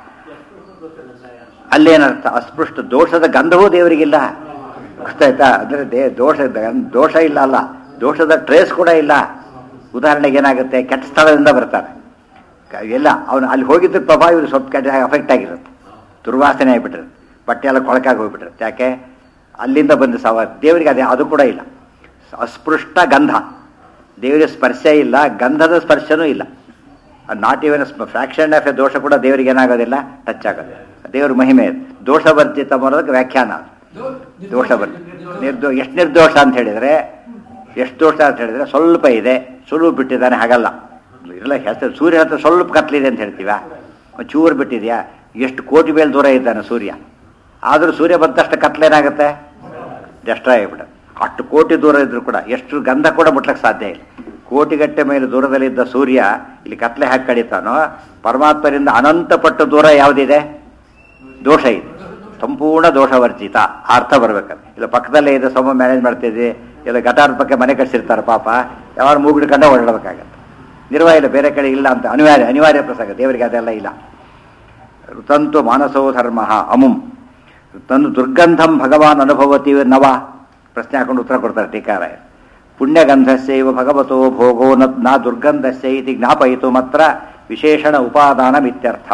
ಅಲ್ಲೇನರ್ಥ ಅಸ್ಪೃಷ್ಟ ದೋಷದ ಗಂಧವೂ ದೇವರಿಗಿಲ್ಲ ಗೊತ್ತಾಯ್ತಾ ಅಂದರೆ ದೇ ದೋಷ ದೋಷ ಇಲ್ಲ ಅಲ್ಲ ದೋಷದ ಟ್ರೇಸ್ ಕೂಡ ಇಲ್ಲ ಉದಾಹರಣೆಗೆ ಏನಾಗುತ್ತೆ ಕೆಟ್ಟ ಸ್ಥಳದಿಂದ ಬರ್ತಾರೆ ಕ- ಎಲ್ಲ ಅವನು ಅಲ್ಲಿ ಹೋಗಿದ್ದ ಪ್ರಭಾವ ಇವರು ಸ್ವಲ್ಪ ಕೆಟ್ಟ ಅಫೆಕ್ಟ್ ಆಗಿರುತ್ತೆ ದುರ್ವಾಸನೆ ಆಗಿಬಿಟ್ಟಿರುತ್ತೆ ಬಟ್ಟೆ ಎಲ್ಲ ಕೊಳಕಾಗಿ ಹೋಗ್ಬಿಟ್ಟಿರುತ್ತೆ ಯಾಕೆ ಅಲ್ಲಿಂದ ಬಂದ ಸವ ದೇವರಿಗೆ ಅದೇ ಅದು ಕೂಡ ಇಲ್ಲ ಅಸ್ಪೃಷ್ಟ ಗಂಧ ದೇವರಿಗೆ ಸ್ಪರ್ಶ ಇಲ್ಲ ಗಂಧದ ಸ್ಪರ್ಶನೂ ಇಲ್ಲ not even fraction of a ದೋಷ ಕೂಡ ದೇವರಿಗೆ ಏನಾಗೋದಿಲ್ಲ ಟಚ್ ಆಗೋದಿಲ್ಲ ದೇವ್ರ ಮಹಿಮೆ ಅದು. ದೋಷವರ್ಜಿತ ಮಾಡೋದಕ್ಕೆ ವ್ಯಾಖ್ಯಾನ ಅದು. ದೋಷ ಬರ್ತಿ ನಿರ್ದೋ ಎಷ್ಟು ನಿರ್ದೋಷ ಅಂತ ಹೇಳಿದರೆ ಎಷ್ಟು ದೋಷ ಅಂತ ಹೇಳಿದರೆ ಸ್ವಲ್ಪ ಇದೆ ಸುಳುವು ಬಿಟ್ಟಿದ್ದಾನೆ ಹಾಗಲ್ಲ ಇಲ್ಲ ಹೆಸರು ಸೂರ್ಯ ಹತ್ರ ಸ್ವಲ್ಪ ಕತ್ಲಿದೆ ಅಂತ ಹೇಳ್ತೀವ ಚೂರು ಬಿಟ್ಟಿದ್ಯಾ ಎಷ್ಟು ಕೋಟಿ ಮೇಲೆ ದೂರ ಇದ್ದಾನೆ ಸೂರ್ಯ ಆದರೂ ಸೂರ್ಯ ಬಂದ ತಕ್ಷಣ ಕತ್ಲೇನಾಗುತ್ತೆ ಡೆಸ್ಟ್ರಾಯ್ ಆಗಿಬಿಡ ಅಷ್ಟು ಕೋಟಿ ದೂರ ಇದ್ರೂ ಕೂಡ ಎಷ್ಟು ಗಂಧ ಕೂಡ ಮುಟ್ಲಕ್ಕೆ ಸಾಧ್ಯ ಇಲ್ಲ ಕೋಟಿಗಟ್ಟೆ ಮೇಲೆ ದೂರದಲ್ಲಿದ್ದ ಸೂರ್ಯ ಇಲ್ಲಿ ಕತ್ಲೆ ಹಾಕಿ ಕಡಿತಾನೋ ಪರಮಾತ್ಮರಿಂದ ಅನಂತ ಪಟ್ಟು ದೂರ ಯಾವುದಿದೆ ದೋಷ ಇದೆ ಸಂಪೂರ್ಣ ದೋಷವರ್ಜಿತ ಆ ಅರ್ಥ ಬರ್ಬೇಕಂತ ಇಲ್ಲ ಪಕ್ಕದಲ್ಲೇ ಇದೆ ಸಮ ಮ್ಯಾನೇಜ್ ಮಾಡ್ತಿದ್ವಿ ಇಲ್ಲ ಗಟಾರ ಪಕ್ಕ ಮನೆ ಕಟ್ಸಿರ್ತಾರೆ ಪಾಪ ಯಾವಾಗ ಮೂಗಿಡ್ಕೊಂಡ ಓಡಾಡಬೇಕಾಗತ್ತೆ ನಿರ್ವಾಹ ಇಲ್ಲ ಬೇರೆ ಕಡೆ ಇಲ್ಲ ಅಂತ ಅನಿವಾರ್ಯ ಅನಿವಾರ್ಯ ಪ್ರಸಂಗ ದೇವರಿಗೆ ಅದೆಲ್ಲ ಇಲ್ಲ ತಂತು ಮಾನಸೋ ಧರ್ಮ ಅಮುಂ ತಂದು ದುರ್ಗಂಧಂ ಭಗವಾನ್ ಅನುಭವತಿ ನವ ಪ್ರಶ್ನೆ ಹಾಕೊಂಡು ಉತ್ತರ ಕೊಡ್ತಾರೆ ಟೀಕಾರ ಪುಣ್ಯಗಂಧಸ್ಯೈವ ಭಗವತೋ ಭೋಗೋ ನ ನಾ ದುರ್ಗಂಧಸ್ಯ ಇತಿ ಜ್ಞಾಪಯಿತು ಮಾತ್ರ ವಿಶೇಷಣ ಉಪಾದಾನಮಿತ್ಯರ್ಥ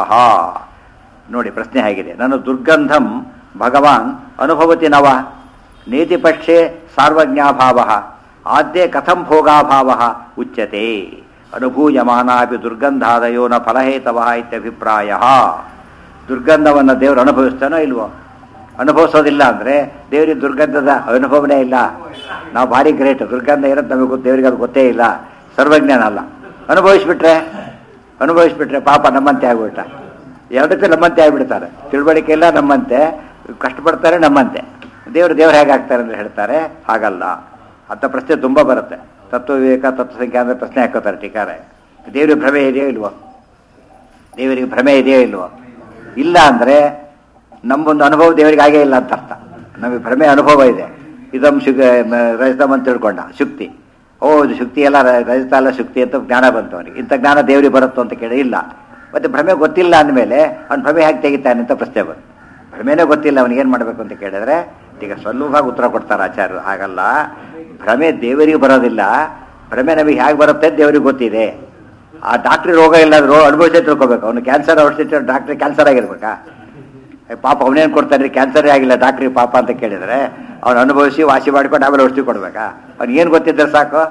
ನೋಡಿ ಪ್ರಶ್ನೆ ಹೇಗಿದೆ ನಾನು ದುರ್ಗಂಧಂ ಭಗವಾನ್ ಅನುಭವತಿ ನವ ನೇತಿ ಪಕ್ಷೆ ಸಾರ್ವಜ್ಞಾಭಾವ ಆದ್ಯೆ ಕಥಂ ಭೋಗಾಭಾವ ಉಚ್ಯತೆ ಅನುಭೂಯಮಾನಾಪಿ ದುರ್ಗಂಧಾದಯೋ ನ ಫಲಹೇತವ ಇತ್ಯಭಿಪ್ರಾಯ ದುರ್ಗಂಧವನ್ನು ದೇವರು ಅನುಭವಿಸ್ತಾನೋ ಇಲ್ವೋ ಅನುಭವಿಸೋದಿಲ್ಲ ಅಂದರೆ ದೇವರಿಗೆ ದುರ್ಗಂಧದ ಅನುಭವನೇ ಇಲ್ಲ ನಾವು ಭಾರಿ ಗ್ರೇಟ್ ದುರ್ಗಂಧ ಇರೋದು ನಮಗೆ ಗೊತ್ತು ದೇವರಿಗೆ ಅದು ಗೊತ್ತೇ ಇಲ್ಲ ಸರ್ವಜ್ಞಾನ ಅಲ್ಲ ಅನುಭವಿಸ್ಬಿಟ್ರೆ ಅನುಭವಿಸ್ಬಿಟ್ರೆ ಪಾಪ ನಮ್ಮಂತೆ ಆಗ್ಬಿಟ್ಟ ಎರಡಕ್ಕೂ ನಮ್ಮಂತೆ ಆಗಿಬಿಡ್ತಾರೆ ತಿಳುವಳಿಕೆ ಇಲ್ಲ ನಮ್ಮಂತೆ ಕಷ್ಟಪಡ್ತಾರೆ ನಮ್ಮಂತೆ ದೇವರು ದೇವ್ರು ಹೇಗಾಗ್ತಾರೆ ಅಂತ ಹೇಳ್ತಾರೆ ಹಾಗಲ್ಲ ಅಂತ ಪ್ರಶ್ನೆ ತುಂಬ ಬರುತ್ತೆ ತತ್ವ ವಿವೇಕ ತತ್ವ ಸಂಖ್ಯೆ ಅಂದರೆ ಪ್ರಶ್ನೆ ಹಾಕೋತಾರೆ ಟೀಕಾರೆ ದೇವರಿಗೆ ಭ್ರಮೆ ಇದೆಯೋ ಇಲ್ವೋ ದೇವರಿಗೆ ಭ್ರಮೆ ಇದೆಯೋ ಇಲ್ವೋ ಇಲ್ಲ ಅಂದರೆ ನಮ್ಮೊಂದು ಅನುಭವ ದೇವರಿಗೆ ಆಗೇ ಇಲ್ಲ ಅಂತ ಅರ್ಥ ನಮಗೆ ಭ್ರಮೆ ಅನುಭವ ಇದೆ ಇದಂ ಶುಗ ರಜತಮ್ ಅಂತ ತಿಳ್ಕೊಂಡ ಶುಕ್ತಿ ಓ ಇದು ಶುಕ್ತಿ ಎಲ್ಲ ರ- ರಜತ ಎಲ್ಲ ಶುಕ್ತಿ ಅಂತ ಜ್ಞಾನ ಬಂತು ಅವನಿಗೆ ಇಂಥ ಜ್ಞಾನ ದೇವರಿಗೆ ಬರುತ್ತೋ ಅಂತ ಕೇಳಿ ಇಲ್ಲ ಮತ್ತೆ ಭ್ರಮೆ ಗೊತ್ತಿಲ್ಲ ಅಂದಮೇಲೆ ಅವ್ನು ಭ್ರಮೆ ಹೇಗೆ ತೆಗಿತಾನೆ ಅಂತ ಪ್ರಶ್ನೆ ಬಂತು ಭ್ರಮೆನೇ ಗೊತ್ತಿಲ್ಲ ಅವನಿಗೆ ಏನು ಮಾಡಬೇಕು ಅಂತ ಕೇಳಿದ್ರೆ ಈಗ ಸುಲಭವಾಗಿ ಉತ್ತರ ಕೊಡ್ತಾರೆ ಆಚಾರ್ಯರು ಹಾಗಲ್ಲ ಭ್ರಮೆ ದೇವರಿಗೆ ಬರೋದಿಲ್ಲ ಭ್ರಮೆ ನಮಗೆ ಹೇಗೆ ಬರುತ್ತೆ ಅಂತ ದೇವರಿಗೆ ಗೊತ್ತಿದೆ ಆ ಡಾಕ್ಟ್ರಿಗೆ ರೋಗ ಇಲ್ಲಾದ್ರೂ ಅನುಭವಿಸೇ ತಿಳ್ಕೊಬೇಕು ಅವನು ಕ್ಯಾನ್ಸರ್ ಔಷಧಿ ಡಾಕ್ಟ್ರಿಗೆ ಕ್ಯಾನ್ಸರ್ ಆಗಿರ್ಬೇಕಾ ಏ, ಪಾಪ ಅವನೇನು ಕೊಡ್ತಾನೆ ಕ್ಯಾನ್ಸರೇ ಆಗಿಲ್ಲ ಡಾಕ್ಟ್ರಿಗೆ ಪಾಪ ಅಂತ ಕೇಳಿದರೆ ಅವ್ನು ಅನುಭವಿಸಿ ವಾಸಿ ಮಾಡ್ಕೊಂಡು ಆಮೇಲೆ ಔಷಧಿ ಕೊಡ್ಬೇಕಾ ಅವ್ನಿಗೆ ಏನು ಗೊತ್ತಿದ್ರೆ ಸಾಕು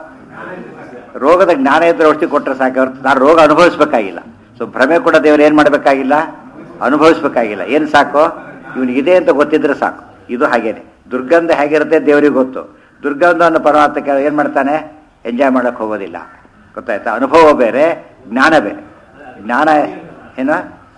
ರೋಗದ ಜ್ಞಾನ ಇದ್ದರೆ ಔಷಧಿ ಕೊಟ್ಟರೆ ಸಾಕು ಹೊರತು ನಾನು ರೋಗ ಅನುಭವಿಸ್ಬೇಕಾಗಿಲ್ಲ ಸೊ ಭ್ರಮೆ ಕೂಡ ದೇವರು ಏನು ಮಾಡಬೇಕಾಗಿಲ್ಲ ಅನುಭವಿಸ್ಬೇಕಾಗಿಲ್ಲ ಏನು ಸಾಕು ಇವನಿಗಿದೆ ಅಂತ ಗೊತ್ತಿದ್ರೆ ಸಾಕು ಇದು ಹಾಗೇನೆ ದುರ್ಗಂಧ ಹೇಗಿರುತ್ತೆ ದೇವರಿಗೆ ಗೊತ್ತು ದುರ್ಗಂಧವನ್ನು ಪರಮಾತ್ಮ ಏನು ಮಾಡ್ತಾನೆ ಎಂಜಾಯ್ ಮಾಡೋಕ್ಕೆ ಹೋಗೋದಿಲ್ಲ ಗೊತ್ತಾಯ್ತಾ ಅನುಭವ ಬೇರೆ ಜ್ಞಾನ ಬೇರೆ ಜ್ಞಾನ ಏನು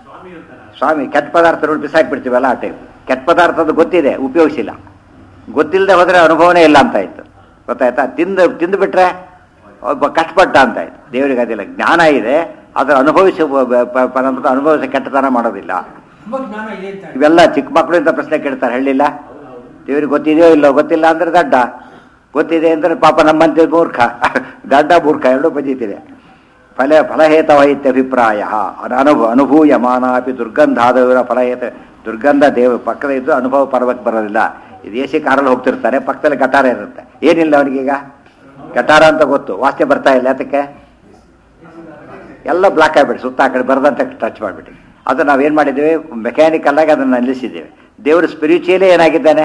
ಸ್ವಾಮಿ ಕೆಟ್ಟ ಪದಾರ್ಥ ನೋಡಿ ಬಿಸಾಕ್ಬಿಡ್ತೀವಲ್ಲ ಆ ಟೈಪ್ ಕೆಟ್ಟ ಪದಾರ್ಥದ ಗೊತ್ತಿದೆ ಉಪಯೋಗಿಸಿಲ್ಲ ಗೊತ್ತಿಲ್ಲದೆ ಹೋದರೆ ಅನುಭವನೇ ಇಲ್ಲ ಅಂತ ಆಯ್ತು ಗೊತ್ತಾಯ್ತಾ ತಿಂದು ತಿಂದು ಬಿಟ್ರೆ ಒಬ್ಬ ಕಷ್ಟಪಟ್ಟ ಅಂತ ಆಯ್ತು ದೇವರಿಗೆ ಅದಿಲ್ಲ ಜ್ಞಾನ ಇದೆ ಅದರ ಅನುಭವಿಸಿ ಪರಮಾತ್ಮ ಅನುಭವಿಸಿ ಕೆಟ್ಟತನ ಮಾಡೋದಿಲ್ಲ ತುಂಬ ಜ್ಞಾನ ಇದೆ ಅಂತ ಇವೆಲ್ಲ ಚಿಕ್ಕ ಮಕ್ಕಳು ಇಂಥ ಪ್ರಶ್ನೆ ಕೇಳ್ತಾರೆ ಹೇಳಿಲ್ಲ ದೇವ್ರಿಗೆ ಗೊತ್ತಿದೆಯೋ ಇಲ್ಲೋ ಗೊತ್ತಿಲ್ಲ ಅಂದ್ರೆ ದಡ್ಡ ಗೊತ್ತಿದೆ ಅಂದ್ರೆ ಪಾಪ ನಮ್ಮಂತೆ ಮೂರ್ಖ ದಡ್ಡ ಮೂರ್ಖ ಎರಡೂ ಬಜೀತಿದೆ ಫಲ ಫಲಹೇತವೈತ್ಯ ಅಭಿಪ್ರಾಯ ಅನುಭವ ಅನುಭೂಯಮಾನಾಪಿ ದುರ್ಗಂಧಾದವರ ಫಲಹೇತ ದುರ್ಗಂಧ ದೇವ ಪಕ್ಕದ ಇದ್ದು ಅನುಭವ ಪರ್ವಕ್ಕೆ ಬರೋದಿಲ್ಲ ಇದು ಎ ಸಿ ಕಾರಲ್ಲಿ ಹೋಗ್ತಿರ್ತಾರೆ ಪಕ್ಕದಲ್ಲಿ ಗಟಾರ ಇರುತ್ತೆ ಏನಿಲ್ಲ ಅವನಿಗೀಗ ಗಟಾರ ಅಂತ ಗೊತ್ತು ವಾಸನೆ ಬರ್ತಾ ಇಲ್ಲ ಅದಕ್ಕೆ ಎಲ್ಲ ಬ್ಲಾಕ್ ಆಗಿಬಿಟ್ಟು ಸುತ್ತ ಆ ಕಡೆ ಬರದಂತೆ ಟಚ್ ಮಾಡಿಬಿಟ್ಟು ಅದು ನಾವೇನು ಮಾಡಿದ್ದೀವಿ ಮೆಕ್ಯಾನಿಕಲ್ ಆಗಿ ಅದನ್ನು ನಿಲ್ಲಿಸಿದ್ದೇವೆ ದೇವರು ಸ್ಪಿರಿಚುಯಲಿ ಏನಾಗಿದ್ದಾನೆ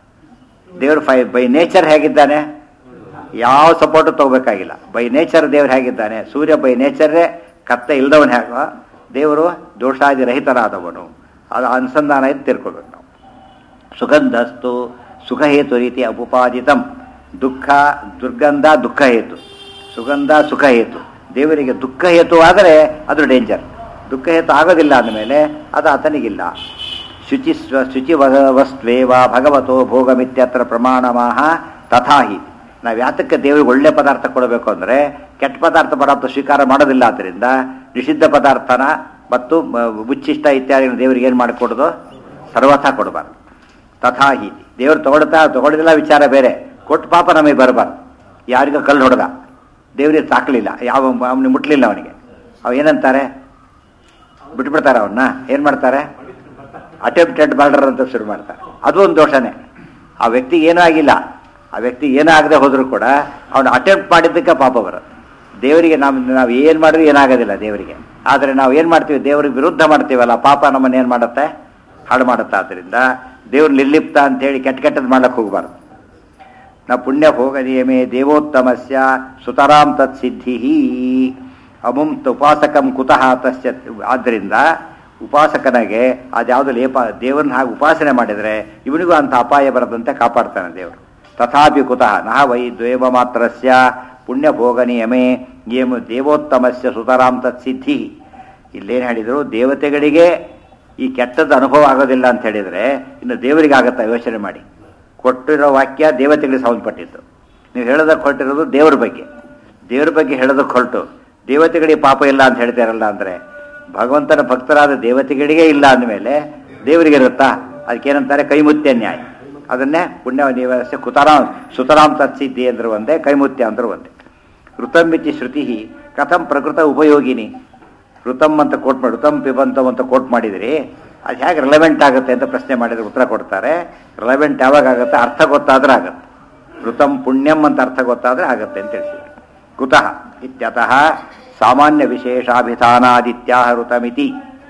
ದೇವರು ಫೈ ಬೈ ನೇಚರ್ ಹೇಗಿದ್ದಾನೆ ಯಾವ ಸಪೋರ್ಟು ತಗೋಬೇಕಾಗಿಲ್ಲ ಬೈ ನೇಚರ್ ದೇವ್ರು ಹೇಗಿದ್ದಾನೆ ಸೂರ್ಯ ಬೈ ನೇಚರೇ ಕತ್ತೆ ಇಲ್ದವನು ಹೇಗ ದೇವರು ದೋಷಾದಿ ರಹಿತನಾದವನು ಅದು ಅನುಸಂಧಾನ ಇದ್ದು ತಿರ್ಕೋಬೇಕು ನಾವು ಸುಗಂಧಸ್ತು ಸುಖಹೇತು ರೀತಿ ಅಪುಪಾದಿತಂ ದುಃಖ ದುರ್ಗಂಧ ದುಃಖ ಹೇತು ಸುಗಂಧ ಸುಖ ಹೇತು ದೇವರಿಗೆ ದುಃಖ ಹೇತು ಆದರೆ ಅದು ಡೇಂಜರ್ ದುಃಖ ಹೇತು ಆಗೋದಿಲ್ಲ ಅಂದಮೇಲೆ ಅದು ಆತನಿಗಿಲ್ಲ ಶುಚಿ ಸ್ವ ಶುಚಿ ವ- ವಸ್ತ್ವೇವ ಭಗವತೋ ಭೋಗಮಿತ್ಯತ್ರ ಪ್ರಮಾಣಮಾಹ ತಥಾಹಿ ನಾವು ಯಾತಕ್ಕೆ ದೇವರಿಗೆ ಒಳ್ಳೆ ಪದಾರ್ಥ ಕೊಡಬೇಕು ಅಂದರೆ ಕೆಟ್ಟ ಪದಾರ್ಥ ಪದಾರ್ಥ ಸ್ವೀಕಾರ ಮಾಡೋದಿಲ್ಲ ಆದ್ದರಿಂದ ನಿಷಿದ್ಧ ಪದಾರ್ಥನ ಮತ್ತು ಮ- ಉಚ್ಚಿಷ್ಟ ಇತ್ಯಾದಿ ದೇವರಿಗೆ ಏನು ಮಾಡಿಕೊಡೋದು ಸರ್ವಥಾ ಕೊಡಬಾರ್ದು ತಥಾಹಿ ದೇವರು ತಗೊಳ್ತಾ ತಗೊಳ್ಳಿಲ್ಲ ವಿಚಾರ ಬೇರೆ ಕೊಟ್ಟು ಪಾಪ ನಮಗೆ ಬರಬಾರ್ದು ಯಾರಿಗೋ ಕಲ್ಲು ಹೊಡೆದ ದೇವರಿಗೆ ತಾಕಲಿಲ್ಲ ಯಾವ ಅವನಿಗೆ ಮುಟ್ಲಿಲ್ಲ ಅವನಿಗೆ ಅವ ಏನಂತಾರೆ ಬಿಟ್ಬಿಡ್ತಾರೆ ಅವನ್ನ ಏನು ಮಾಡ್ತಾರೆ ಅಟೆಂಪ್ಟೆಡ್ ಮರ್ಡರ್ ಅಂತ ಶುರು ಮಾಡ್ತಾರೆ ಅದು ಒಂದು ದೋಷನೇ ಆ ವ್ಯಕ್ತಿಗೆ ಏನೂ ಆಗಿಲ್ಲ ಆ ವ್ಯಕ್ತಿ ಏನೂ ಆಗದೆ ಹೋದರೂ ಕೂಡ ಅವನು ಅಟೆಂಪ್ಟ್ ಮಾಡಿದ್ದಕ್ಕೆ ಪಾಪ ಬರುತ್ತೆ ದೇವರಿಗೆ ನಾವು ನಾವು ಏನು ಮಾಡಿದ್ರು ಏನಾಗೋದಿಲ್ಲ ದೇವರಿಗೆ ಆದರೆ ನಾವು ಏನು ಮಾಡ್ತೀವಿ ದೇವರಿಗೆ ವಿರುದ್ಧ ಮಾಡ್ತೀವಲ್ಲ ಪಾಪ ನಮ್ಮನ್ನು ಏನು ಮಾಡುತ್ತೆ ಹಾಳು ಮಾಡುತ್ತೆ ಆದ್ದರಿಂದ ದೇವ್ರು ನಿರ್ಲಿಪ್ತ ಅಂತೇಳಿ ಕೆಟ್ಟ ಕೆಟ್ಟದ್ದು ಮಾಡ್ಲಿಕ್ಕೆ ಹೋಗಬಾರ್ದು ನ ಪುಣ್ಯ ಭೋಗ ನಿಯಮೇ ದೇವೋತ್ತಮಸ್ಯ ಸುತರಾಂ ತತ್ ಸಿದ್ಧಿ ಅಮುಂ ಉಪಾಸಕಂ ಕುತಃ ತಸ್ಯ ಆದ್ದರಿಂದ ಉಪಾಸಕನಿಗೆ ಅದ್ಯಾವುದು ಲೇಪ ದೇವರನ್ನ ಹಾಗೆ ಉಪಾಸನೆ ಮಾಡಿದರೆ ಇವನಿಗೂ ಅಂತ ಅಪಾಯ ಬರದಂತೆ ಕಾಪಾಡ್ತಾನೆ ದೇವರು ತಥಾಪಿ ಕುತಃ ನಹ ವೈ ದ್ವೇವ ಮಾತ್ರಸ್ಯ ಪುಣ್ಯ ಭೋಗ ನಿಯಮೇ ನಿಯಮ ದೇವೋತ್ತಮಸ್ಯ ಸುತರಾಂ ತತ್ ಸಿದ್ಧಿ ಇಲ್ಲೇನು ಹೇಳಿದರು ದೇವತೆಗಳಿಗೆ ಈ ಕೆಟ್ಟದ್ದು ಅನುಭವ ಆಗೋದಿಲ್ಲ ಅಂತ ಹೇಳಿದರೆ ಇನ್ನು ದೇವರಿಗೆ ಆಗುತ್ತಾ ಯೋಚನೆ ಮಾಡಿ ಕೊಟ್ಟಿರೋ ವಾಕ್ಯ ದೇವತೆಗಳಿಗೆ ಸಂಬಂಧಪಟ್ಟಿದ್ದು ನೀವು ಹೇಳೋದಕ್ಕೆ ಹೊರಟಿರೋದು ದೇವ್ರ ಬಗ್ಗೆ ದೇವ್ರ ಬಗ್ಗೆ ಹೇಳೋದಕ್ಕೆ ಹೊರಟು ದೇವತೆಗಳಿಗೆ ಪಾಪ ಇಲ್ಲ ಅಂತ ಹೇಳ್ತಾರಲ್ಲ ಅಂದರೆ ಭಗವಂತನ ಭಕ್ತರಾದ ದೇವತೆಗಳಿಗೆ ಇಲ್ಲ ಅಂದಮೇಲೆ ದೇವರಿಗೆ ಇರುತ್ತಾ ಅದಕ್ಕೇನಂತಾರೆ ಕೈಮುತ್ಯ ನ್ಯಾಯ ಅದನ್ನೇ ಪುಣ್ಯ ನಿವಾಸ ಕುತರಾಂ ಸುತರಾಂ ತತ್ಸಿದ್ಧಿ ಅಂದ್ರೆ ಒಂದೇ ಕೈಮುತ್ಯ ಅಂದ್ರೆ ಒಂದೇ ಋತಂಬಿತಿ ಶ್ರುತಿ ಕಥಂ ಪ್ರಕೃತ ಉಪಯೋಗಿನಿ ಋತಂ ಅಂತ ಕೋಟ್ ಮಾಡಿ ಋತಂ ಪಿಬಂತಂ ಅಂತ ಕೋಟ್ ಮಾಡಿದಿರಿ ಅದು ಹೇಗೆ ರಿಲೆವೆಂಟ್ ಆಗುತ್ತೆ ಅಂತ ಪ್ರಶ್ನೆ ಮಾಡಿದ್ರೆ ಉತ್ತರ ಕೊಡ್ತಾರೆ ರಿಲೆವೆಂಟ್ ಯಾವಾಗ ಆಗುತ್ತೆ ಅರ್ಥ ಗೊತ್ತಾದ್ರೆ ಆಗುತ್ತೆ ಋತಂ ಪುಣ್ಯಂ ಅಂತ ಅರ್ಥ ಗೊತ್ತಾದ್ರೆ ಆಗುತ್ತೆ ಅಂತ ತಿಳಿಸಿದ್ರು ಕುತಃ ಇತ್ಯತಃ ಸಾಮಾನ್ಯ ವಿಶೇಷಾಭಿಧಾನಾದಿತ್ಯಾಹ ಋತಮಿತಿ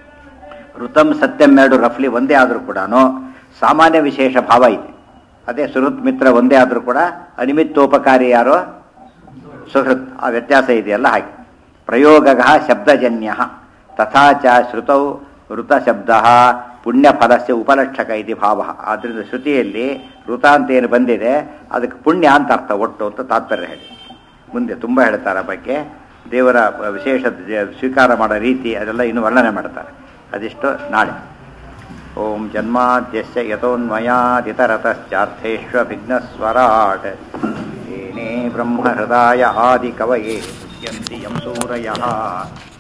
ಋತಂ ಸತ್ಯಂ ಎರಡು ರಫ್ಲಿ ಒಂದೇ ಆದರೂ ಕೂಡ ಸಾಮಾನ್ಯ ವಿಶೇಷ ಭಾವ ಇದೆ ಅದೇ ಸುಹೃತ್ ಮಿತ್ರ ಒಂದೇ ಆದರೂ ಕೂಡ ಅನಿಮಿತ್ತೋಪಕಾರಿ ಯಾರೋ ಸುಹೃತ್ ಆ ವ್ಯತ್ಯಾಸ ಇದೆಯಲ್ಲ ಹಾಗೆ ಪ್ರಯೋಗ ಶಬ್ದಜನ್ಯ ತಥಾ ಚ ಶ್ರುತೌ ಋತ ಶಬ್ದ ಪುಣ್ಯಫಲಸ್ಯ ಉಪಲಕ್ಷಕ ಇದೆ ಭಾವ ಆದ್ದರಿಂದ ಶ್ರುತಿಯಲ್ಲಿ ಋತ ಅಂತ ಏನು ಬಂದಿದೆ ಅದಕ್ಕೆ ಪುಣ್ಯ ಅಂತ ಅರ್ಥ ಒಟ್ಟು ಅಂತ ತಾತ್ಪರ್ಯ ಹೇಳಿ ಮುಂದೆ ತುಂಬ ಹೇಳ್ತಾರೆ ಆ ಬಗ್ಗೆ ದೇವರ ವಿಶೇಷ ದ- ಸ್ವೀಕಾರ ಮಾಡೋ ರೀತಿ ಅದೆಲ್ಲ ಇನ್ನು ವರ್ಣನೆ ಮಾಡ್ತಾರೆ ಅದಿಷ್ಟು ನಾಳೆ ಓಂ ಜನ್ಮಾದ್ಯಸ್ಯ ಯತೋನ್ಮಯಾದಿತರತಶ್ಚಾರ್ಥೇಷ್ವಭಿಘ್ನಸ್ವರಾಟ್ ಏನೇ ಬ್ರಹ್ಮಹೃದಾಯ ಆದಿಕವಯೇ ಯಂತಿ ಯಂ ಸೂರಯಃ